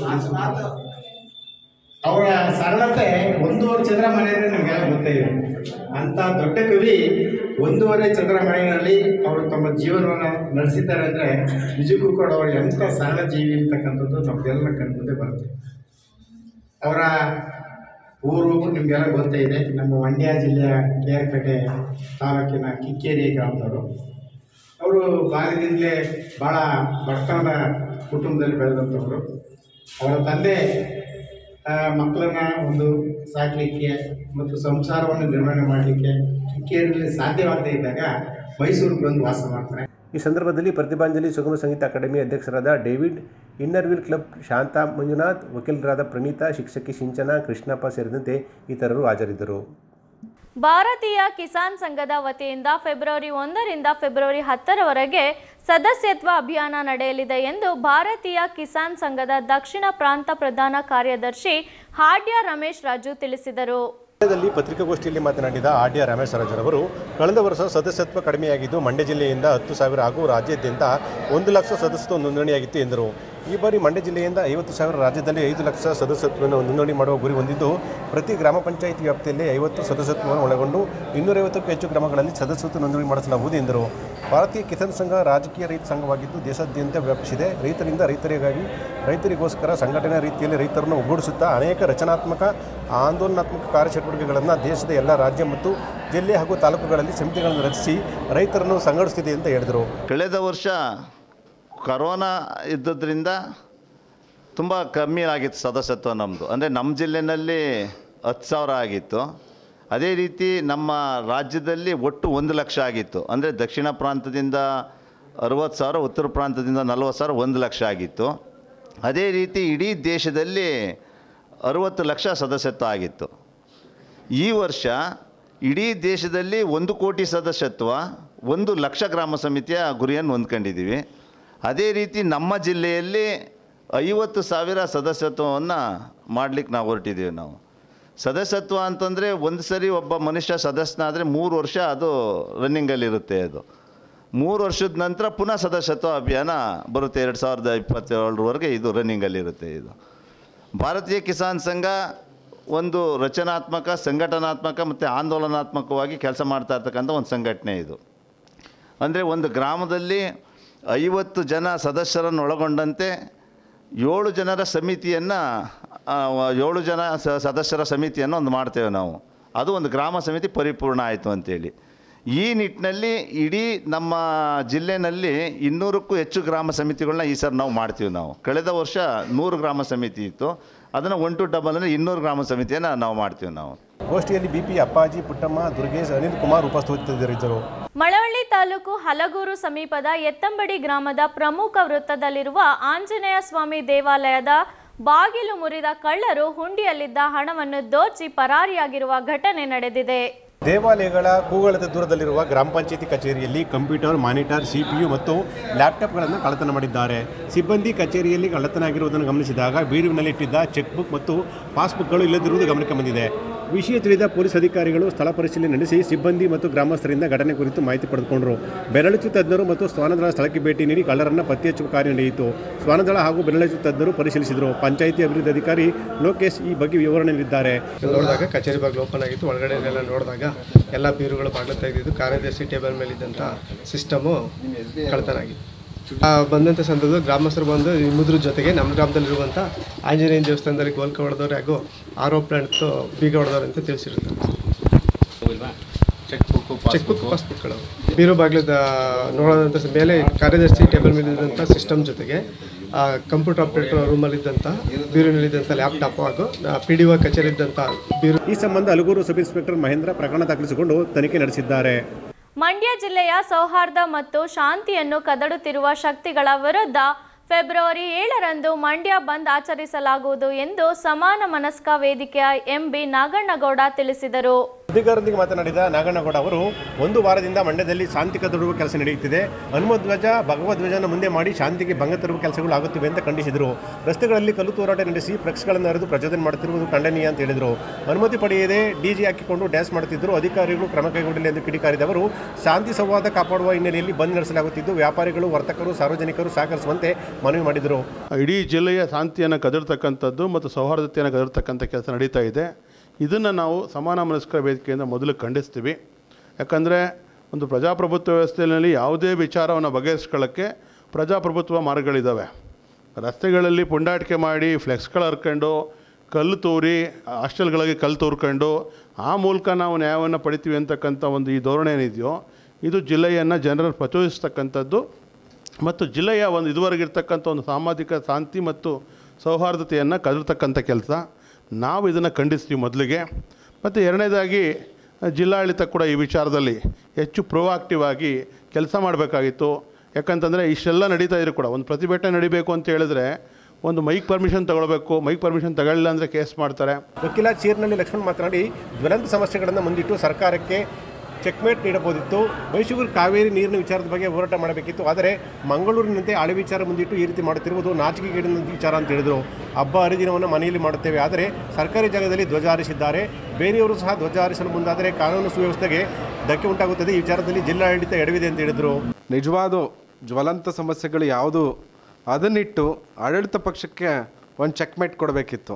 ಅವರ ಸರಳತೆ ಒಂದೂವರೆ ಚದರ ಮನೆಯಲ್ಲಿ ನಿಮಗೆಲ್ಲ ಗೊತ್ತೇ ಇದೆ ಅಂಥ ದೊಡ್ಡ ಕವಿ ಒಂದೂವರೆ ಚದರ ಮನೆಯಲ್ಲಿ ಅವರು ತಮ್ಮ ಜೀವನವನ್ನು ನಡೆಸಿದ್ದಾರೆ ಅಂದರೆ ನಿಜಕ್ಕೂ ಕೂಡ ಅವರು ಎಂಥ ಸರಳ ಜೀವಿ ಅಂತಕ್ಕಂಥದ್ದು ನಮಗೆಲ್ಲ ಕಣ್ಮುಂದೆ ಬರುತ್ತೆ ಅವರ ಊರು ನಿಮಗೆಲ್ಲ ಗೊತ್ತೇ ಇದೆ ನಮ್ಮ ಮಂಡ್ಯ ಜಿಲ್ಲೆಯ ಕೇರ್ಪೇಟೆ ತಾಲೂಕಿನ ಕಿಕ್ಕೇರಿ ಗ್ರಾಮದವರು ಅವರು ಬಾಲ್ಯದಿಂದಲೇ ಭಾಳ ಬಡತನದ ಕುಟುಂಬದಲ್ಲಿ ಬೆಳೆದಂಥವರು ಅವರ ತಂದೆ ಆ, ಮಕ್ಕಳನ್ನ ಒಂದು ಸಾಕಲಿಕ್ಕೆ ಮತ್ತು ಸಂಸಾರವನ್ನು ನಿರ್ವಹಣೆ ಮಾಡಲಿಕ್ಕೆ ಕಿಕ್ಕೇರಿಯಲ್ಲಿ ಸಾಧ್ಯವಾಗದೇ ಇದ್ದಾಗ ಮೈಸೂರಿಗೆ ಬಂದು ವಾಸ ಮಾಡ್ತಾರೆ ಈ ಸಂದರ್ಭದಲ್ಲಿ ಪ್ರತಿಭಾಂಜಲಿ ಸುಗಮ ಸಂಗೀತ ಅಕಾಡೆಮಿ ಅಧ್ಯಕ್ಷರಾದ David Inner Wheel club Shanta Manjunath ವಕೀಲರಾದ ಪ್ರಣೀತಾ ಶಿಕ್ಷಕಿ ಸಿಂಚನ ಕೃಷ್ಣಪ್ಪ ಸೇರಿದಂತೆ ಇತರರು ಹಾಜರಿದ್ದರು ಭಾರತೀಯ ಕಿಸಾನ್ ಸಂಘದ ವತಿಯಿಂದ ಫೆಬ್ರವರಿ ಒಂದರಿಂದ ಫೆಬ್ರವರಿ ಹತ್ತರವರೆಗೆ ಸದಸ್ಯತ್ವ ಅಭಿಯಾನ ನಡೆಯಲಿದೆ ಎಂದು ಭಾರತೀಯ ಕಿಸಾನ್ ಸಂಘದ ದಕ್ಷಿಣ ಪ್ರಾಂತ ಪ್ರಧಾನ ಕಾರ್ಯದರ್ಶಿ ಹಾಡ್ಯ ರಮೇಶ್ ರಾಜು ತಿಳಿಸಿದರು ಮಂಡ್ಯದಲ್ಲಿ ಪತ್ರಿಕಾಗೋಷ್ಠಿಯಲ್ಲಿ ಮಾತನಾಡಿದ ಆರ್ಡಿಯ ರಮೇಶ್ ರಾಜರವರು ಕಳೆದ ವರ್ಷ ಸದಸ್ಯತ್ವ ಕಡಿಮೆಯಾಗಿದ್ದು ಮಂಡ್ಯ ಜಿಲ್ಲೆಯಿಂದ ಹತ್ತು ಸಾವಿರ ಹಾಗೂ ರಾಜ್ಯಾದ್ಯಂತ ಒಂದು ಲಕ್ಷ ಸದಸ್ಯತ್ವ ನೋಂದಣಿಯಾಗಿತ್ತು ಎಂದರು ಈ ಬಾರಿ ಮಂಡ್ಯ ಜಿಲ್ಲೆಯಿಂದ ಐವತ್ತು ಸಾವಿರ ರಾಜ್ಯದಲ್ಲಿ ಐದು ಲಕ್ಷ ಸದಸ್ಯತ್ವವನ್ನು ನೋಂದಣಿ ಮಾಡುವ ಗುರಿ ಹೊಂದಿದ್ದು ಪ್ರತಿ ಗ್ರಾಮ ಪಂಚಾಯಿತಿ ವ್ಯಾಪ್ತಿಯಲ್ಲಿ ಐವತ್ತು ಸದಸ್ಯತ್ವವನ್ನು ಒಳಗೊಂಡು ಇನ್ನೂರೈವತ್ತಕ್ಕೂ ಹೆಚ್ಚು ಗ್ರಾಮಗಳಲ್ಲಿ ಸದಸ್ಯತ್ವ ನೋಂದಣಿ ಮಾಡಿಸಲಾಗುವುದು ಎಂದರು ಭಾರತೀಯ ಕಿಸಾನ್ ಸಂಘ ರಾಜಕೀಯ ರೈತ ಸಂಘವಾಗಿದ್ದು ದೇಶಾದ್ಯಂತ ವ್ಯಾಪಿಸಿದೆ ರೈತರಿಂದ ರೈತರಿಗಾಗಿ ರೈತರಿಗೋಸ್ಕರ ಸಂಘಟನೆ ರೀತಿಯಲ್ಲಿ ರೈತರನ್ನು ಒಗ್ಗೂಡಿಸುತ್ತಾ ಅನೇಕ ರಚನಾತ್ಮಕ ಆಂದೋಲನಾತ್ಮಕ ಕಾರ್ಯಚಟುವಟಿಕೆಗಳನ್ನು ದೇಶದ ಎಲ್ಲ ರಾಜ್ಯ ಮತ್ತು ಜಿಲ್ಲೆ ಹಾಗೂ ತಾಲೂಕುಗಳಲ್ಲಿ ಸಮಿತಿಗಳನ್ನು ರಚಿಸಿ ರೈತರನ್ನು ಸಂಘಟಿಸುತ್ತಿದೆ ಅಂತ ಹೇಳಿದರು ಕಳೆದ ವರ್ಷ ಕರೋನಾ ಇದ್ದದ್ರಿಂದ ತುಂಬ ಕಮ್ಮಿ ಆಗಿತ್ತು ಸದಸ್ಯತ್ವ ನಮ್ಮದು ಅಂದರೆ ನಮ್ಮ ಜಿಲ್ಲೆಯಲ್ಲಿ ಹತ್ತು ಸಾವಿರ ಆಗಿತ್ತು ಅದೇ ರೀತಿ ನಮ್ಮ ರಾಜ್ಯದಲ್ಲಿ ಒಟ್ಟು ಒಂದು ಲಕ್ಷ ಆಗಿತ್ತು ಅಂದರೆ ದಕ್ಷಿಣ ಪ್ರಾಂತದಿಂದ ಅರುವತ್ತು ಸಾವಿರ ಉತ್ತರ ಪ್ರಾಂತದಿಂದ ನಲವತ್ತು ಸಾವಿರ ಒಂದು ಲಕ್ಷ ಆಗಿತ್ತು ಅದೇ ರೀತಿ ಇಡೀ ದೇಶದಲ್ಲಿ ಅರುವತ್ತು ಲಕ್ಷ ಸದಸ್ಯತ್ವ ಆಗಿತ್ತು ಈ ವರ್ಷ ಇಡೀ ದೇಶದಲ್ಲಿ ಒಂದು ಕೋಟಿ ಸದಸ್ಯತ್ವ ಒಂದು ಲಕ್ಷ ಗ್ರಾಮ ಸಮಿತಿಯ ಗುರಿಯನ್ನು ಹೊಂದ್ಕೊಂಡಿದ್ದೀವಿ ಅದೇ ರೀತಿ ನಮ್ಮ ಜಿಲ್ಲೆಯಲ್ಲಿ ಐವತ್ತು ಸಾವಿರ ಸದಸ್ಯತ್ವವನ್ನು ಮಾಡಲಿಕ್ಕೆ ನಾವು ಹೊರಟಿದ್ದೀವಿ ನಾವು ಸದಸ್ಯತ್ವ ಅಂತಂದರೆ ಒಂದು ಸರಿ ಒಬ್ಬ ಮನುಷ್ಯ ಸದಸ್ಯನಾದರೆ ಮೂರು ವರ್ಷ ಅದು ರನ್ನಿಂಗಲ್ಲಿರುತ್ತೆ ಅದು ಮೂರು ವರ್ಷದ ನಂತರ ಪುನಃ ಸದಸ್ಯತ್ವ ಅಭಿಯಾನ ಬರುತ್ತೆ ಎರಡು ಸಾವಿರದ ಇಪ್ಪತ್ತೇಳರವರೆಗೆ ಇದು ರನ್ನಿಂಗಲ್ಲಿರುತ್ತೆ ಇದು ಭಾರತೀಯ ಕಿಸಾನ್ ಸಂಘ ಒಂದು ರಚನಾತ್ಮಕ ಸಂಘಟನಾತ್ಮಕ ಮತ್ತು ಆಂದೋಲನಾತ್ಮಕವಾಗಿ ಕೆಲಸ ಮಾಡ್ತಾ ಇರ್ತಕ್ಕಂಥ ಒಂದು ಸಂಘಟನೆ ಇದು ಅಂದರೆ ಒಂದು ಗ್ರಾಮದಲ್ಲಿ ಐವತ್ತು ಜನ ಸದಸ್ಯರನ್ನು ಒಳಗೊಂಡಂತೆ ಏಳು ಜನರ ಸಮಿತಿಯನ್ನು ಏಳು ಜನ ಸ- ಸದಸ್ಯರ ಸಮಿತಿಯನ್ನು ಒಂದು ಮಾಡ್ತೇವೆ ನಾವು ಅದು ಒಂದು ಗ್ರಾಮ ಸಮಿತಿ ಪರಿಪೂರ್ಣ ಆಯಿತು ಅಂತೇಳಿ ಈ ನಿಟ್ಟಿನಲ್ಲಿ ಇಡೀ ನಮ್ಮ ಜಿಲ್ಲೆನಲ್ಲಿ ಇನ್ನೂರಕ್ಕೂ ಹೆಚ್ಚು ಗ್ರಾಮ ಸಮಿತಿಗಳನ್ನ ಈ ಸರ್ ನಾವು ಮಾಡ್ತೀವಿ ನಾವು ಕಳೆದ ವರ್ಷ ನೂರು ಗ್ರಾಮ ಸಮಿತಿ ಇತ್ತು ಅದನ್ನು ಒನ್ ಟು ಡಬಲ್ ಅಂದರೆ ಇನ್ನೂರು ಗ್ರಾಮ ಸಮಿತಿಯನ್ನು ನಾವು ಮಾಡ್ತೀವಿ ನಾವು ಗೋಷ್ಠಿಯಲ್ಲಿ ಬಿಪಿ ಅಪ್ಪಾಜಿ ಪುಟ್ಟಮ್ಮ ದುರ್ಗೇಶ್ ಅನಿಲ್ ಕುಮಾರ್ ಉಪಸ್ಥಿತರಿದ್ದರು ಮಳವಳ್ಳಿ ತಾಲೂಕು ಹಲಗೂರು ಸಮೀಪದ ಎತ್ತಂಬಡಿ ಗ್ರಾಮದ ಪ್ರಮುಖ ವೃತ್ತದಲ್ಲಿರುವ ಆಂಜನೇಯ ಸ್ವಾಮಿ ದೇವಾಲಯದ ಬಾಗಿಲು ಮುರಿದ ಕಳ್ಳರು ಹುಂಡಿಯಲ್ಲಿದ್ದ ಹಣವನ್ನು ದೋಚಿ ಪರಾರಿಯಾಗಿರುವ ಘಟನೆ ನಡೆದಿದೆ ದೇವಾಲಯಗಳ ಕೂಗಳದ ದೂರದಲ್ಲಿರುವ ಗ್ರಾಮ ಪಂಚಾಯತಿ ಕಚೇರಿಯಲ್ಲಿ ಕಂಪ್ಯೂಟರ್ ಮಾನಿಟರ್ ಸಿಪಿಯು ಮತ್ತು ಲ್ಯಾಪ್ಟಾಪ್ಗಳನ್ನು ಕಳ್ಳತನ ಮಾಡಿದ್ದಾರೆ ಸಿಬ್ಬಂದಿ ಕಚೇರಿಯಲ್ಲಿ ಕಳ್ಳತನ ಆಗಿರುವುದನ್ನು ಗಮನಿಸಿದಾಗ ಬೀರುವಿನಲ್ಲಿಟ್ಟಿದ್ದ ಚೆಕ್ ಬುಕ್ ಮತ್ತು ಪಾಸ್ಬುಕ್ಗಳು ಇಲ್ಲದಿರುವುದು ಗಮನಕ್ಕೆ ಬಂದಿದೆ ವಿಷಯ ತಿಳಿದ ಪೊಲೀಸ್ ಅಧಿಕಾರಿಗಳು ಸ್ಥಳ ಪರಿಶೀಲನೆ ನಡೆಸಿ ಸಿಬ್ಬಂದಿ ಮತ್ತು ಗ್ರಾಮಸ್ಥರಿಂದ ಘಟನೆ ಕುರಿತು ಮಾಹಿತಿ ಪಡೆದುಕೊಂಡರು ಬೆರಳಚು ತಜ್ಞರು ಮತ್ತು ಶ್ವಾನದಳ ಸ್ಥಳಕ್ಕೆ ಭೇಟಿ ನೀಡಿ ಕಳ್ಳರನ್ನು ಪತ್ತೆ ಹಚ್ಚುವ ಕಾರ್ಯ ನಡೆಯಿತು ಶ್ವಾನದಳ ಹಾಗೂ ಬೆರಳಚು ತಜ್ಞರು ಪರಿಶೀಲಿಸಿದರು ಪಂಚಾಯಿತಿ ಅಭಿವೃದ್ಧಿ ಅಧಿಕಾರಿ ಲೋಕೇಶ್ ಈ ಬಗ್ಗೆ ವಿವರಣೆ ನೀಡಿದ್ದಾರೆ ನೋಡಿದಾಗ ಕಚೇರಿ ಬಾಗಿಲು ಓಪನ್ ಆಗಿತ್ತು ಒಳಗಡೆ ಎಲ್ಲ ನೋಡಿದಾಗ ಎಲ್ಲ ಬೀರುಗಳು ಬಾಗಿಲು ತೆಗೆದಿದ್ದು ಕಾರ್ಯದರ್ಶಿ ಟೇಬಲ್ ಮೇಲಿದ್ದಂಥ ಸಿಸ್ಟಮು ಕಳ್ತನ ಆಗಿತ್ತು ಆ ಬಂದಂಥ ಸಂದರ್ಭದಲ್ಲಿ ಗ್ರಾಮಸ್ಥರು ಬಂದು ಈ ಮುದ್ರ ಜೊತೆಗೆ ನಮ್ಮ ಗ್ರಾಮದಲ್ಲಿರುವಂಥ ಆಂಜನೇಯ ದೇವಸ್ಥಾನದಲ್ಲಿ ಗೋಲ್ಕ ಹೊಡೆದವ್ರು ಹಾಗೂ ಆರೋಪ ನಡೆದು ಬೀಗ ಹೊಡೆದವ್ರು ಅಂತ ತಿಳಿಸಿರ್ತಾರೆ ಚೆಕ್ ಬುಕ್ ಪಾಸ್ಬುಕ್ಗಳು ಬೀರು ಬಾಗಿಲದ ನೋಡೋದಂಥ ಮೇಲೆ ಕಾರ್ಯದರ್ಶಿ ಟೇಬಲ್ ಮೇಲಿದ್ದಂಥ ಸಿಸ್ಟಮ್ ಜೊತೆಗೆ ಕಂಪ್ಯೂಟರ್ ಆಪರೇಟರ್ ರೂಮಲ್ಲಿದ್ದಂಥ ಬೀರುನಲ್ಲಿದ್ದಂಥ ಲ್ಯಾಪ್ಟಾಪ್ ಹಾಗೂ ಪಿ ಡಿ ಒ ಕಚೇರಿ ಇದ್ದಂಥ ಬೀರು ಈ ಸಂಬಂಧ ಹಲಗೂರು ಸಬ್ ಇನ್ಸ್ಪೆಕ್ಟರ್ ಮಹೇಂದ್ರ ಪ್ರಕರಣ ದಾಖಲಿಸಿಕೊಂಡು ತನಿಖೆ ನಡೆಸಿದ್ದಾರೆ ಮಂಡ್ಯ ಜಿಲ್ಲೆಯ ಸೌಹಾರ್ದ ಮತ್ತು ಶಾಂತಿಯನ್ನು ಕದಡುತ್ತಿರುವ ಶಕ್ತಿಗಳ ವಿರುದ್ಧ ಫೆಬ್ರವರಿ ಏಳರಂದು ಮಂಡ್ಯ ಬಂದ್ ಆಚರಿಸಲಾಗುವುದು ಎಂದು ಸಮಾನ ಮನಸ್ಕ ವೇದಿಕೆಯ ಎಂಬಿ ನಾಗಣ್ಣಗೌಡ ತಿಳಿಸಿದರು ಸುದ್ದಿಗಾರರೊಂದಿಗೆ ಮಾತನಾಡಿದ ನಾಗಣ್ಣಗೌಡ ಅವರು ಒಂದು ವಾರದಿಂದ ಮಂಡ್ಯದಲ್ಲಿ ಶಾಂತಿ ಕದಡುವ ಕೆಲಸ ನಡೆಯುತ್ತಿದೆ ಹನುಮಧ್ವಜ ಭಗವಧ್ವಜನ ಮುಂದೆ ಮಾಡಿ ಶಾಂತಿಗೆ ಭಂಗ ತರುವ ಕೆಲಸಗಳು ಆಗುತ್ತಿವೆ ಅಂತ ಖಂಡಿಸಿದರು ರಸ್ತೆಗಳಲ್ಲಿ ಕಲ್ಲು ತೂರಾಟ ನಡೆಸಿ ಫ್ಲೆಕ್ಸ್ಗಳನ್ನು ಹರಿದು ಪ್ರಚೋದನೆ ಮಾಡುತ್ತಿರುವುದು ಖಂಡನೀಯ ಅಂತ ಹೇಳಿದರು ಅನುಮತಿ ಪಡೆಯದೆ ಡಿಜೆ ಹಾಕಿಕೊಂಡು ಡ್ಯಾನ್ಸ್ ಮಾಡುತ್ತಿದ್ದರು ಅಧಿಕಾರಿಗಳು ಕ್ರಮ ಕೈಗೊಂಡಿಲ್ಲ ಎಂದು ಕಿಡಿಕಾರಿದ ಅವರು ಶಾಂತಿ ಸಂವಾದ ಕಾಪಾಡುವ ಹಿನ್ನೆಲೆಯಲ್ಲಿ ಬಂದ್ ನಡೆಸಲಾಗುತ್ತಿದ್ದು ವ್ಯಾಪಾರಿಗಳು ವರ್ತಕರು ಸಾರ್ವಜನಿಕರು ಸಹಕರಿಸುವಂತೆ ಮನವಿ ಮಾಡಿದರು ಇಡೀ ಜಿಲ್ಲೆಯ ಶಾಂತಿಯನ್ನು ಕದರ್ತಕ್ಕಂಥದ್ದು ಮತ್ತು ಸೌಹಾರ್ದತೆಯನ್ನು ಕದರ್ತಕ್ಕಂಥ ಕೆಲಸ ನಡೀತಾ ಇದೆ ಇದನ್ನು ನಾವು ಸಮಾನ ಮನಸ್ಕರ ವೇದಿಕೆಯಿಂದ ಮೊದಲು ಖಂಡಿಸ್ತೀವಿ ಯಾಕಂದರೆ ಒಂದು ಪ್ರಜಾಪ್ರಭುತ್ವ ವ್ಯವಸ್ಥೆಯಲ್ಲಿ ಯಾವುದೇ ವಿಚಾರವನ್ನು ಬಗೆಹರಿಸ್ಕೊಳ್ಳೋಕ್ಕೆ ಪ್ರಜಾಪ್ರಭುತ್ವ ಮಾರ್ಗಗಳಿದ್ದಾವೆ ರಸ್ತೆಗಳಲ್ಲಿ ಪುಂಡಾಟಿಕೆ ಮಾಡಿ ಫ್ಲೆಕ್ಸ್ಗಳು ಹರ್ಕೊಂಡು ಕಲ್ಲು ತೂರಿ ಹಾಸ್ಟೆಲ್ಗಳಿಗೆ ಕಲ್ಲು ತೂರ್ಕೊಂಡು ಆ ಮೂಲಕ ನಾವು ನ್ಯಾಯವನ್ನು ಪಡಿತೀವಿ ಅಂತಕ್ಕಂಥ ಒಂದು ಈ ಧೋರಣೆ ಏನಿದೆಯೋ ಇದು ಜಿಲ್ಲೆಯನ್ನು ಜನರನ್ನು ಪ್ರಚೋದಿಸ್ತಕ್ಕಂಥದ್ದು ಮತ್ತು ಜಿಲ್ಲೆಯ ಒಂದು ಇದುವರೆಗಿರ್ತಕ್ಕಂಥ ಒಂದು ಸಾಮಾಜಿಕ ಶಾಂತಿ ಮತ್ತು ಸೌಹಾರ್ದತೆಯನ್ನು ಕದರ್ತಕ್ಕಂಥ ಕೆಲಸ ನಾವು ಇದನ್ನು ಖಂಡಿಸ್ತೀವಿ ಮೊದಲಿಗೆ ಮತ್ತು ಎರಡನೇದಾಗಿ ಜಿಲ್ಲಾಡಳಿತ ಕೂಡ ಈ ವಿಚಾರದಲ್ಲಿ ಹೆಚ್ಚು ಪ್ರೊಆಕ್ಟಿವ್ ಆಗಿ ಕೆಲಸ ಮಾಡಬೇಕಾಗಿತ್ತು ಯಾಕಂತಂದರೆ ಇಷ್ಟೆಲ್ಲ ನಡೀತಾ ಇದ್ರು ಕೂಡ ಒಂದು ಪ್ರತಿಭಟನೆ ನಡಿಬೇಕು ಅಂತ ಹೇಳಿದ್ರೆ ಒಂದು ಮೈಕ್ ಪರ್ಮಿಷನ್ ತಗೊಳ್ಬೇಕು ಮೈಕ್ ಪರ್ಮಿಷನ್ ತಗೊಳ್ಳಿಲ್ಲ ಅಂದರೆ ಕೇಸ್ ಮಾಡ್ತಾರೆ ವಕೀಲ ಚೀರ್ನಳ್ಳಿ ಲಕ್ಷ್ಮಣ್ ಮಾತನಾಡಿ ಜ್ವಲಂತ ಸಮಸ್ಯೆಗಳನ್ನು ಮುಂದಿಟ್ಟು ಸರ್ಕಾರಕ್ಕೆ ಚೆಕ್ಮೇಟ್ ನೀಡಬಹುದಿತ್ತು ಮೈಸೂರು ಕಾವೇರಿ ನೀರಿನ ವಿಚಾರದ ಬಗ್ಗೆ ಹೋರಾಟ ಮಾಡಬೇಕಿತ್ತು ಆದರೆ ಮಂಗಳೂರಿನಂತೆ ಹಳೆ ವಿಚಾರ ಮುಂದಿಟ್ಟು ಈ ರೀತಿ ಮಾಡುತ್ತಿರುವುದು ನಾಚಿಕೆಗೇಡಿನ ವಿಚಾರ ಅಂತ ಹೇಳಿದರು ಹಬ್ಬ ಹರಿದಿನವನ್ನು ಮನೆಯಲ್ಲಿ ಮಾಡುತ್ತೇವೆ ಆದರೆ ಸರ್ಕಾರಿ ಜಾಗದಲ್ಲಿ ಧ್ವಜ ಹಾರಿಸಿದ್ದಾರೆ ಬೇರೆಯವರು ಸಹ ಧ್ವಜ ಹಾರಿಸಲು ಮುಂದಾದರೆ ಕಾನೂನು ಸುವ್ಯವಸ್ಥೆಗೆ ಧಕ್ಕೆ ಉಂಟಾಗುತ್ತದೆ ಈ ವಿಚಾರದಲ್ಲಿ ಜಿಲ್ಲಾಡಳಿತ ಎಡವಿದೆ ಅಂತ ಹೇಳಿದರು ನಿಜವಾದ ಜ್ವಲಂತ ಸಮಸ್ಯೆಗಳು ಯಾವುದು ಅದನ್ನಿಟ್ಟು ಆಡಳಿತ ಪಕ್ಷಕ್ಕೆ ಒಂದು ಚೆಕ್ಮೇಟ್ ಕೊಡಬೇಕಿತ್ತು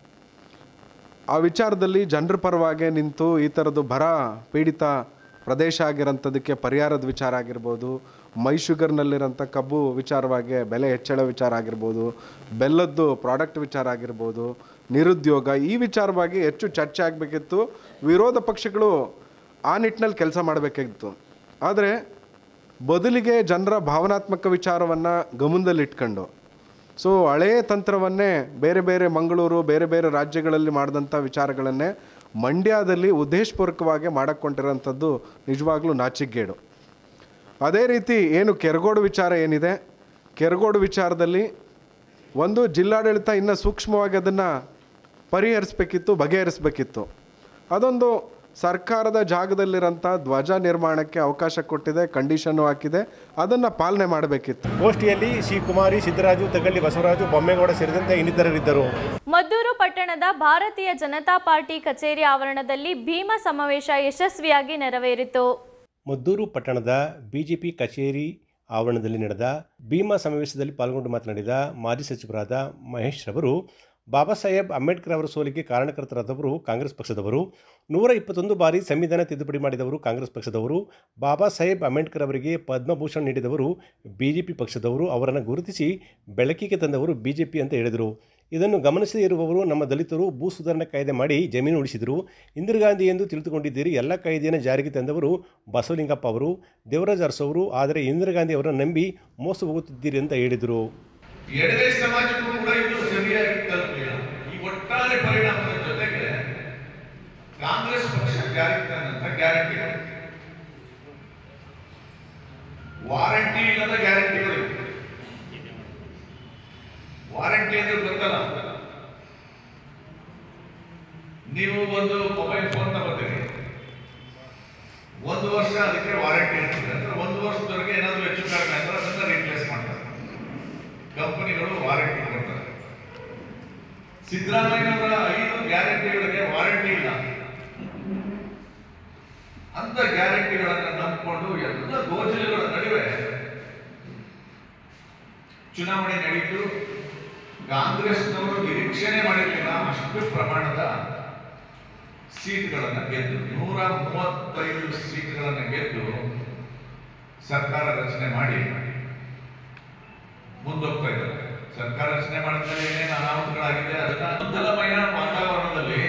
ಆ ವಿಚಾರದಲ್ಲಿ ಜನರ ಪರವಾಗಿ ನಿಂತು ಈ ಥರದ್ದು ಬರ ಪೀಡಿತ ಪ್ರದೇಶ ಆಗಿರೋಂಥದ್ದಕ್ಕೆ ಪರಿಹಾರದ ವಿಚಾರ ಆಗಿರ್ಬೋದು ಮೈ ಶುಗರ್ನಲ್ಲಿರೋಂಥ ಕಬ್ಬು ವಿಚಾರವಾಗಿ ಬೆಲೆ ಹೆಚ್ಚಳ ವಿಚಾರ ಆಗಿರ್ಬೋದು ಬೆಲ್ಲದ್ದು ಪ್ರಾಡಕ್ಟ್ ವಿಚಾರ ಆಗಿರ್ಬೋದು ನಿರುದ್ಯೋಗ ಈ ವಿಚಾರವಾಗಿ ಹೆಚ್ಚು ಚರ್ಚೆ ಆಗಬೇಕಿತ್ತು ವಿರೋಧ ಪಕ್ಷಗಳು ಆ ನಿಟ್ಟಿನಲ್ಲಿ ಕೆಲಸ ಮಾಡಬೇಕಾಗಿತ್ತು ಆದರೆ ಬದಲಿಗೆ ಜನರ ಭಾವನಾತ್ಮಕ ವಿಚಾರವನ್ನು ಗಮನದಲ್ಲಿಟ್ಕೊಂಡು ಸೊ ಹಳೆಯ ತಂತ್ರವನ್ನೇ ಬೇರೆ ಬೇರೆ ಮಂಗಳೂರು ಬೇರೆ ಬೇರೆ ರಾಜ್ಯಗಳಲ್ಲಿ ಮಾಡಿದಂಥ ವಿಚಾರಗಳನ್ನೇ ಮಂಡ್ಯದಲ್ಲಿ ಉದ್ದೇಶಪೂರ್ವಕವಾಗಿ ಮಾಡಕ್ಕೊಂಡಿರೋಂಥದ್ದು ನಿಜವಾಗ್ಲೂ ನಾಚಿಕೆಗೇಡು ಅದೇ ರೀತಿ ಏನು ಕೆರಗೋಡು ವಿಚಾರ ಏನಿದೆ ಕೆರಗೋಡು ವಿಚಾರದಲ್ಲಿ ಒಂದು ಜಿಲ್ಲಾಡಳಿತ ಇನ್ನೂ ಸೂಕ್ಷ್ಮವಾಗಿ ಅದನ್ನು ಪರಿಹರಿಸಬೇಕಿತ್ತು ಬಗೆಹರಿಸಬೇಕಿತ್ತು ಅದೊಂದು ಸರ್ಕಾರದ ಜಾಗದಲ್ಲಿರೋಂಥ ಧ್ವಜ ನಿರ್ಮಾಣಕ್ಕೆ ಅವಕಾಶ ಕೊಟ್ಟಿದೆ ಕಂಡೀಷನ್ನು ಹಾಕಿದೆ ಅದನ್ನು ಪಾಲನೆ ಮಾಡಬೇಕಿತ್ತು ಗೋಷ್ಠಿಯಲ್ಲಿ ಶ್ರೀ ಕುಮಾರಿ ಸಿದ್ದರಾಜು ತಗಳ್ಳಿ ಬಸವರಾಜು ಬೊಮ್ಮೇಗೌಡ ಸೇರಿದಂತೆ ಇನ್ನಿತರರಿದ್ದರು ಮದ್ದೂರು ಪಟ್ಟಣದ ಭಾರತೀಯ ಜನತಾ ಪಾರ್ಟಿ ಕಚೇರಿ ಆವರಣದಲ್ಲಿ ಭೀಮ ಸಮಾವೇಶ ಯಶಸ್ವಿಯಾಗಿ ನೆರವೇರಿತು ಮದ್ದೂರು ಪಟ್ಟಣದ ಬಿಜೆಪಿ ಕಚೇರಿ ಆವರಣದಲ್ಲಿ ನಡೆದ ಭೀಮಾ ಸಮಾವೇಶದಲ್ಲಿ ಪಾಲ್ಗೊಂಡು ಮಾತನಾಡಿದ ಮಾಜಿ ಸಚಿವರಾದ ಮಹೇಶ್ ರವರು ಬಾಬಾ ಸಾಹೇಬ್ ಅಂಬೇಡ್ಕರ್ ಅವರ ಸೋಲಿಗೆ ಕಾರಣಕರ್ತರಾದವರು ಕಾಂಗ್ರೆಸ್ ಪಕ್ಷದವರು ನೂರ ಇಪ್ಪತ್ತೊಂದು ಬಾರಿ ಸಂವಿಧಾನ ತಿದ್ದುಪಡಿ ಮಾಡಿದವರು ಕಾಂಗ್ರೆಸ್ ಪಕ್ಷದವರು ಬಾಬಾ ಸಾಹೇಬ್ ಅಂಬೇಡ್ಕರ್ ಅವರಿಗೆ ಪದ್ಮಭೂಷಣ್ ನೀಡಿದವರು ಬಿಜೆಪಿ ಪಕ್ಷದವರು ಅವರನ್ನು ಗುರುತಿಸಿ ಬೆಳಕಿಗೆ ತಂದವರು ಬಿಜೆಪಿ ಅಂತ ಹೇಳಿದರು ಇದನ್ನು ಗಮನಿಸದೇ ಇರುವವರು ನಮ್ಮ ದಲಿತರು ಭೂ ಸುಧಾರಣೆ ಕಾಯ್ದೆ ಮಾಡಿ ಜಮೀನು ಉಳಿಸಿದರು ಇಂದಿರಾ ಗಾಂಧಿ ಎಂದು ತಿಳಿದುಕೊಂಡಿದ್ದೀರಿ ಎಲ್ಲ ಕಾಯ್ದೆಯನ್ನು ಜಾರಿಗೆ ತಂದವರು ಬಸವಲಿಂಗಪ್ಪ ಅವರು ದೇವರಾಜ್ ಅರಸು ಅವರು ಆದರೆ ಇಂದಿರಾ ಗಾಂಧಿ ಅವರನ್ನು ನಂಬಿ ಮೋಸ ಹೋಗುತ್ತಿದ್ದೀರಿ ಅಂತ ಹೇಳಿದರು ಎಡಗೈ ಸಮಾಜಕ್ಕೂ ಕೂಡ ಇದು ಸರಿಯಾಗಿ ತಲುಪಲಿಲ್ಲ ಈ ಒಟ್ಟಾರೆ ಪರಿಣಾಮದ ಜೊತೆಗೆ ಕಾಂಗ್ರೆಸ್ ಪಕ್ಷ ಜಾರಿಗೆ ತಂದಂತ ಗ್ಯಾರಂಟಿಗಳು ವಾರಂಟಿ ಇಲ್ಲದ ಗ್ಯಾರಂಟಿಗಳು ವಾರಂಟಿ ಅಂದ್ರೆ ಗೊತ್ತಲ್ಲ ನೀವು ಒಂದು ಮೊಬೈಲ್ ಫೋನ್ ತಗೋತೀರಿ ಒಂದು ವರ್ಷ ಅದಕ್ಕೆ ವಾರಂಟಿ ಇರ್ತದೆ ಅಂದ್ರೆ ಒಂದು ವರ್ಷದವರೆಗೆ ಏನಾದರೂ ಹೆಚ್ಚು ಕಡಿಮೆ ಅಂದ್ರೆ ಅದನ್ನ ರೀಪ್ಲೇಸ್ ಮಾಡ್ತಾರೆ ಕಂಪನಿಗಳು ವಾರಂಟಿ ಕೊಡ್ತಾರೆ ಸಿದ್ದರಾಮಯ್ಯನವರ ಐದು ಗ್ಯಾರಂಟಿಗಳಿಗೆ ವಾರಂಟಿ ಇಲ್ಲ ಅಂತ ಗ್ಯಾರಂಟಿಗಳನ್ನ ನಂಬಿಕೊಂಡು ಎಲ್ಲ ಗೋಜಲುಗಳ ನಡುವೆ ಚುನಾವಣೆ ನಡೀತು ಕಾಂಗ್ರೆಸ್ನವರು ನಿರೀಕ್ಷಣೆ ಮಾಡಿರಲಿಲ್ಲ ಅಷ್ಟು ಪ್ರಮಾಣದ ಸೀಟ್ಗಳನ್ನು ಗೆದ್ದು ನೂರ ಮೂವತ್ತೈದು ಸೀಟ್ಗಳನ್ನು ಗೆದ್ದು ಸರ್ಕಾರ ರಚನೆ ಮಾಡಿ ಮುಂದೋಗ್ತಾ ಇದ್ದಾರೆ ಸರ್ಕಾರ ರಚನೆ ಮಾಡಿದ್ಮೇಲೆ ಏನೇನು ಅನಾಹುತಗಳಾಗಿದೆ ಅದನ್ನ ಗೊಂದಲಮಯ ವಾತಾವರಣದಲ್ಲಿ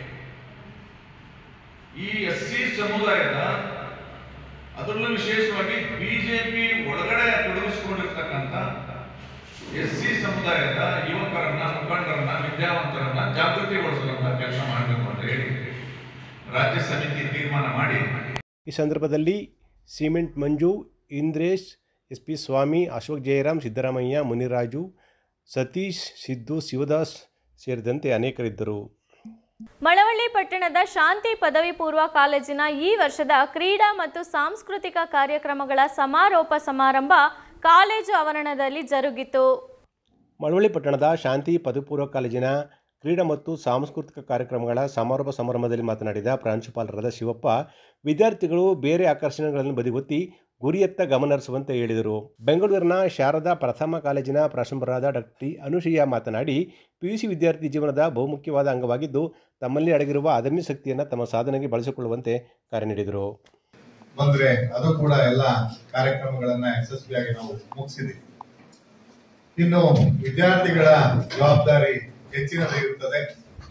ಈ ಎಸ್ ಸಿ ಸಮುದಾಯದ ಅದರಲ್ಲೂ ವಿಶೇಷವಾಗಿ ಬಿಜೆಪಿ ಒಳಗಡೆ ತೊಡಗಿಸಿಕೊಂಡಿರ್ತಕ್ಕಂಥ ಎಸ್ ಸಿ ಸಮುದಾಯದ ಯುವಕರನ್ನ ಮುಖಂಡರನ್ನ ವಿದ್ಯಾವಂತರನ್ನ ಜಾಗೃತಿಗೊಳಿಸುವಂತ ಕೆಲಸ ಮಾಡಬೇಕು ಅಂತ ಹೇಳಿ ರಾಜ್ಯ ಸಮಿತಿ ತೀರ್ಮಾನ ಮಾಡಿ ಈ ಸಂದರ್ಭದಲ್ಲಿ cement Manju Indresh S P Swamy Ashok Jayaram Siddaramaiah Muniraju Satish Siddu Shivadas ಸೇರಿದಂತೆ ಅನೇಕರಿದ್ದರು ಮಳವಳ್ಳಿ ಪಟ್ಟಣದ ಶಾಂತಿ ಪದವಿ ಪೂರ್ವ ಕಾಲೇಜಿನ ಈ ವರ್ಷದ ಕ್ರೀಡಾ ಮತ್ತು ಸಾಂಸ್ಕೃತಿಕ ಕಾರ್ಯಕ್ರಮಗಳ ಸಮಾರೋಪ ಸಮಾರಂಭ ಕಾಲೇಜು ಆವರಣದಲ್ಲಿ ಜರುಗಿತು ಮಳವಳ್ಳಿ ಪಟ್ಟಣದ ಶಾಂತಿ ಪದವಿಪೂರ್ವ ಕಾಲೇಜಿನ ಕ್ರೀಡಾ ಮತ್ತು ಸಾಂಸ್ಕೃತಿಕ ಕಾರ್ಯಕ್ರಮಗಳ ಸಮಾರೋಪ ಸಮಾರಂಭದಲ್ಲಿ ಮಾತನಾಡಿದ ಪ್ರಾಂಶುಪಾಲರಾದ ಶಿವಪ್ಪ ವಿದ್ಯಾರ್ಥಿಗಳು ಬೇರೆ ಆಕರ್ಷಣೆಗಳನ್ನು ಬದಿಗೊತ್ತಿ ಗುರಿಯತ್ತ ಗಮನಹರಿಸುವಂತೆ ಹೇಳಿದರು ಬೆಂಗಳೂರಿನ ಶಾರದಾ ಪ್ರಥಮ ಕಾಲೇಜಿನ ಪ್ರಾಂಶುಪಾಲರಾದ ಡಾಕ್ಟರ್ ಟಿ ಅನುಷಯ್ಯ ಮಾತನಾಡಿ ಪಿಯುಸಿ ವಿದ್ಯಾರ್ಥಿ ಜೀವನದ ಬಹುಮುಖ್ಯವಾದ ಅಂಗವಾಗಿದ್ದು ತಮ್ಮಲ್ಲಿ ಅಡಗಿರುವ ಅದಮ್ಯ ಶಕ್ತಿಯನ್ನು ತಮ್ಮ ಸಾಧನೆಗೆ ಬಳಸಿಕೊಳ್ಳುವಂತೆ ಕರೆ ನೀಡಿದರು ಬಂದ್ರೆ ಅದು ಕೂಡ ಎಲ್ಲ ಕಾರ್ಯಕ್ರಮಗಳನ್ನ ಯಶಸ್ವಿಯಾಗಿ ನಾವು ಮುಗಿಸಿದ್ವಿ ಇನ್ನು ವಿದ್ಯಾರ್ಥಿಗಳ ಜವಾಬ್ದಾರಿ ಹೆಚ್ಚಿನದಾಗಿರುತ್ತದೆ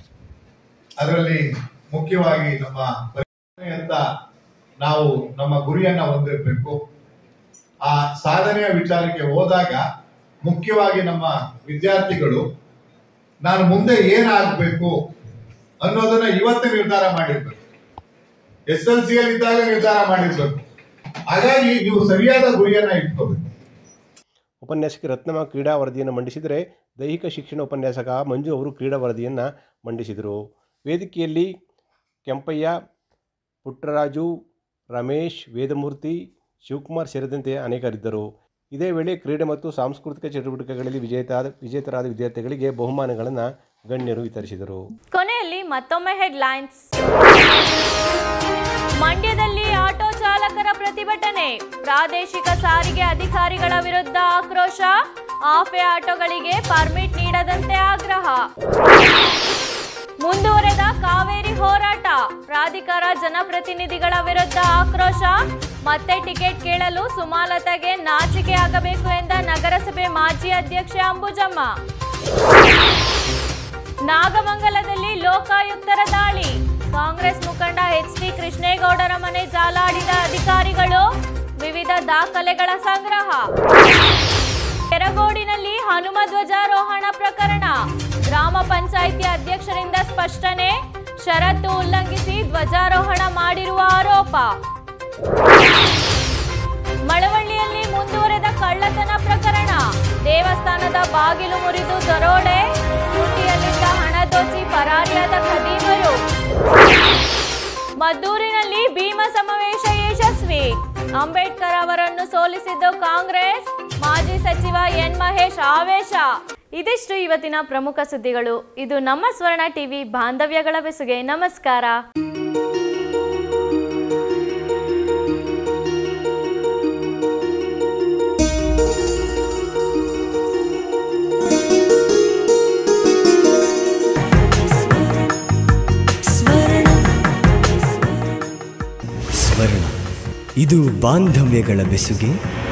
ಅದರಲ್ಲಿ ಮುಖ್ಯವಾಗಿ ನಮ್ಮ ಪರಿಣಾಮ ಅಂತ ನಾವು ನಮ್ಮ ಗುರಿಯನ್ನ ಹೊಂದಿರಬೇಕು ಆ ಸಾಧನೆಯ ವಿಚಾರಕ್ಕೆ ಹೋದಾಗ ಮುಖ್ಯವಾಗಿ ನಮ್ಮ ವಿದ್ಯಾರ್ಥಿಗಳು ನಾನು ಮುಂದೆ ಏನಾಗಬೇಕು ಅನ್ನೋದನ್ನ ಇವತ್ತೇ ನಿರ್ಧಾರ ಮಾಡಿರ್ಬೇಕು ಎಸ್ ಎಲ್ ಸಿ ಅಲ್ಲಿ ಇದ್ದಾಗ ನಿರ್ಧಾರ ಮಾಡಿರ್ಬೇಕು ಹಾಗಾಗಿ ನೀವು ಸರಿಯಾದ ಗುರಿಯನ್ನ ಇಟ್ಕೋಬೇಕು ಉಪನ್ಯಾಸಕಿ ರತ್ನಮ್ಮ ಕ್ರೀಡಾ ವರದಿಯನ್ನು ಮಂಡಿಸಿದರೆ ದೈಹಿಕ ಶಿಕ್ಷಣ ಉಪನ್ಯಾಸಕ ಮಂಜು ಅವರು ಕ್ರೀಡಾ ವರದಿಯನ್ನು ಮಂಡಿಸಿದರು ವೇದಿಕೆಯಲ್ಲಿ ಕೆಂಪಯ್ಯ ಪುಟ್ಟರಾಜು ರಮೇಶ್ ವೇದಮೂರ್ತಿ ಶಿವಕುಮಾರ್ ಸೇರಿದಂತೆ ಅನೇಕರಿದ್ದರು ಇದೇ ವೇಳೆ ಕ್ರೀಡೆ ಮತ್ತು ಸಾಂಸ್ಕೃತಿಕ ಚಟುವಟಿಕೆಗಳಲ್ಲಿ ವಿಜೇತ ವಿಜೇತರಾದ ವಿದ್ಯಾರ್ಥಿಗಳಿಗೆ ಬಹುಮಾನಗಳನ್ನು ಗಣ್ಯರು ವಿತರಿಸಿದರು ಕೊನೆಯಲ್ಲಿ ಮತ್ತೊಮ್ಮೆ ಹೆಡ್ಲೈನ್ಸ್ ಮಂಡ್ಯದಲ್ಲಿ ಆಟೋ ಚಾಲಕರ ಪ್ರತಿಭಟನೆ ಪ್ರಾದೇಶಿಕ ಸಾರಿಗೆ ಅಧಿಕಾರಿಗಳ ವಿರುದ್ಧ ಆಕ್ರೋಶ ಆಫೆ ಆಟೋಗಳಿಗೆ ಪರ್ಮಿಟ್ ನೀಡದಂತೆ ಆಗ್ರಹ ಮುಂದುವರೆದ ಕಾವೇರಿ ಹೋರಾಟ ಪ್ರಾಧಿಕಾರ ಜನಪ್ರತಿನಿಧಿಗಳ ವಿರುದ್ಧ ಆಕ್ರೋಶ ಮತ್ತೆ ಟಿಕೆಟ್ ಕೇಳಲು ಸುಮಾಲತಾಗೆ ನಾಚಿಕೆ ಆಗಬೇಕು ಎಂದ ನಗರಸಭೆ ಮಾಜಿ ಅಧ್ಯಕ್ಷೆ ಅಂಬುಜಮ್ಮ ನಾಗಮಂಗಲದಲ್ಲಿ ಲೋಕಾಯುಕ್ತರ ದಾಳಿ ಕಾಂಗ್ರೆಸ್ ಮುಖಂಡ ಎಚ್ ಡಿ ಕೃಷ್ಣೇಗೌಡರ ಮನೆ ಜಾಲಾಡಿದ ಅಧಿಕಾರಿಗಳು ವಿವಿಧ ದಾಖಲೆಗಳ ಸಂಗ್ರಹ ಕೆರಗೋಡಿನಲ್ಲಿ ಹನುಮ ಧ್ವಜಾರೋಹಣ ಪ್ರಕರಣ ಗ್ರಾಮ ಪಂಚಾಯಿತಿ ಅಧ್ಯಕ್ಷರಿಂದ ಸ್ಪಷ್ಟನೆ ಷರತ್ತು ಉಲ್ಲಂಘಿಸಿ ಧ್ವಜಾರೋಹಣ ಮಾಡಿರುವ ಆರೋಪ ಮಳವಳ್ಳಿಯಲ್ಲಿ ಮುಂದುವರೆದ ಕಳ್ಳತನ ಪ್ರಕರಣ ದೇವಸ್ಥಾನದ ಬಾಗಿಲು ಮುರಿದು ದರೋಡೆ ತುಟಿಯಲ್ಲಿದ್ದ ಹಣ ದೋಚಿ ಪರಾರಿಯಾದ ಖದೀಮರು ಮದ್ದೂರಿನಲ್ಲಿ ಭೀಮ ಸಮಾವೇಶ ಯಶಸ್ವಿ ಅಂಬೇಡ್ಕರ್ ಅವರನ್ನು ಸೋಲಿಸಿದ್ದು ಕಾಂಗ್ರೆಸ್ ಮಾಜಿ ಸಚಿವ ಎನ್ ಮಹೇಶ್ ಆವೇಶ ಇದಿಷ್ಟು ಇವತ್ತಿನ ಪ್ರಮುಖ ಸುದ್ದಿಗಳು ಇದು ನಮ್ಮ ಸ್ವರ್ಣ ಟಿವಿ ಬಾಂಧವ್ಯಗಳ ಬೆಸುಗೆ ನಮಸ್ಕಾರ ಸ್ವರ್ಣ ಇದು ಬಾಂಧವ್ಯಗಳ ಬೆಸುಗೆ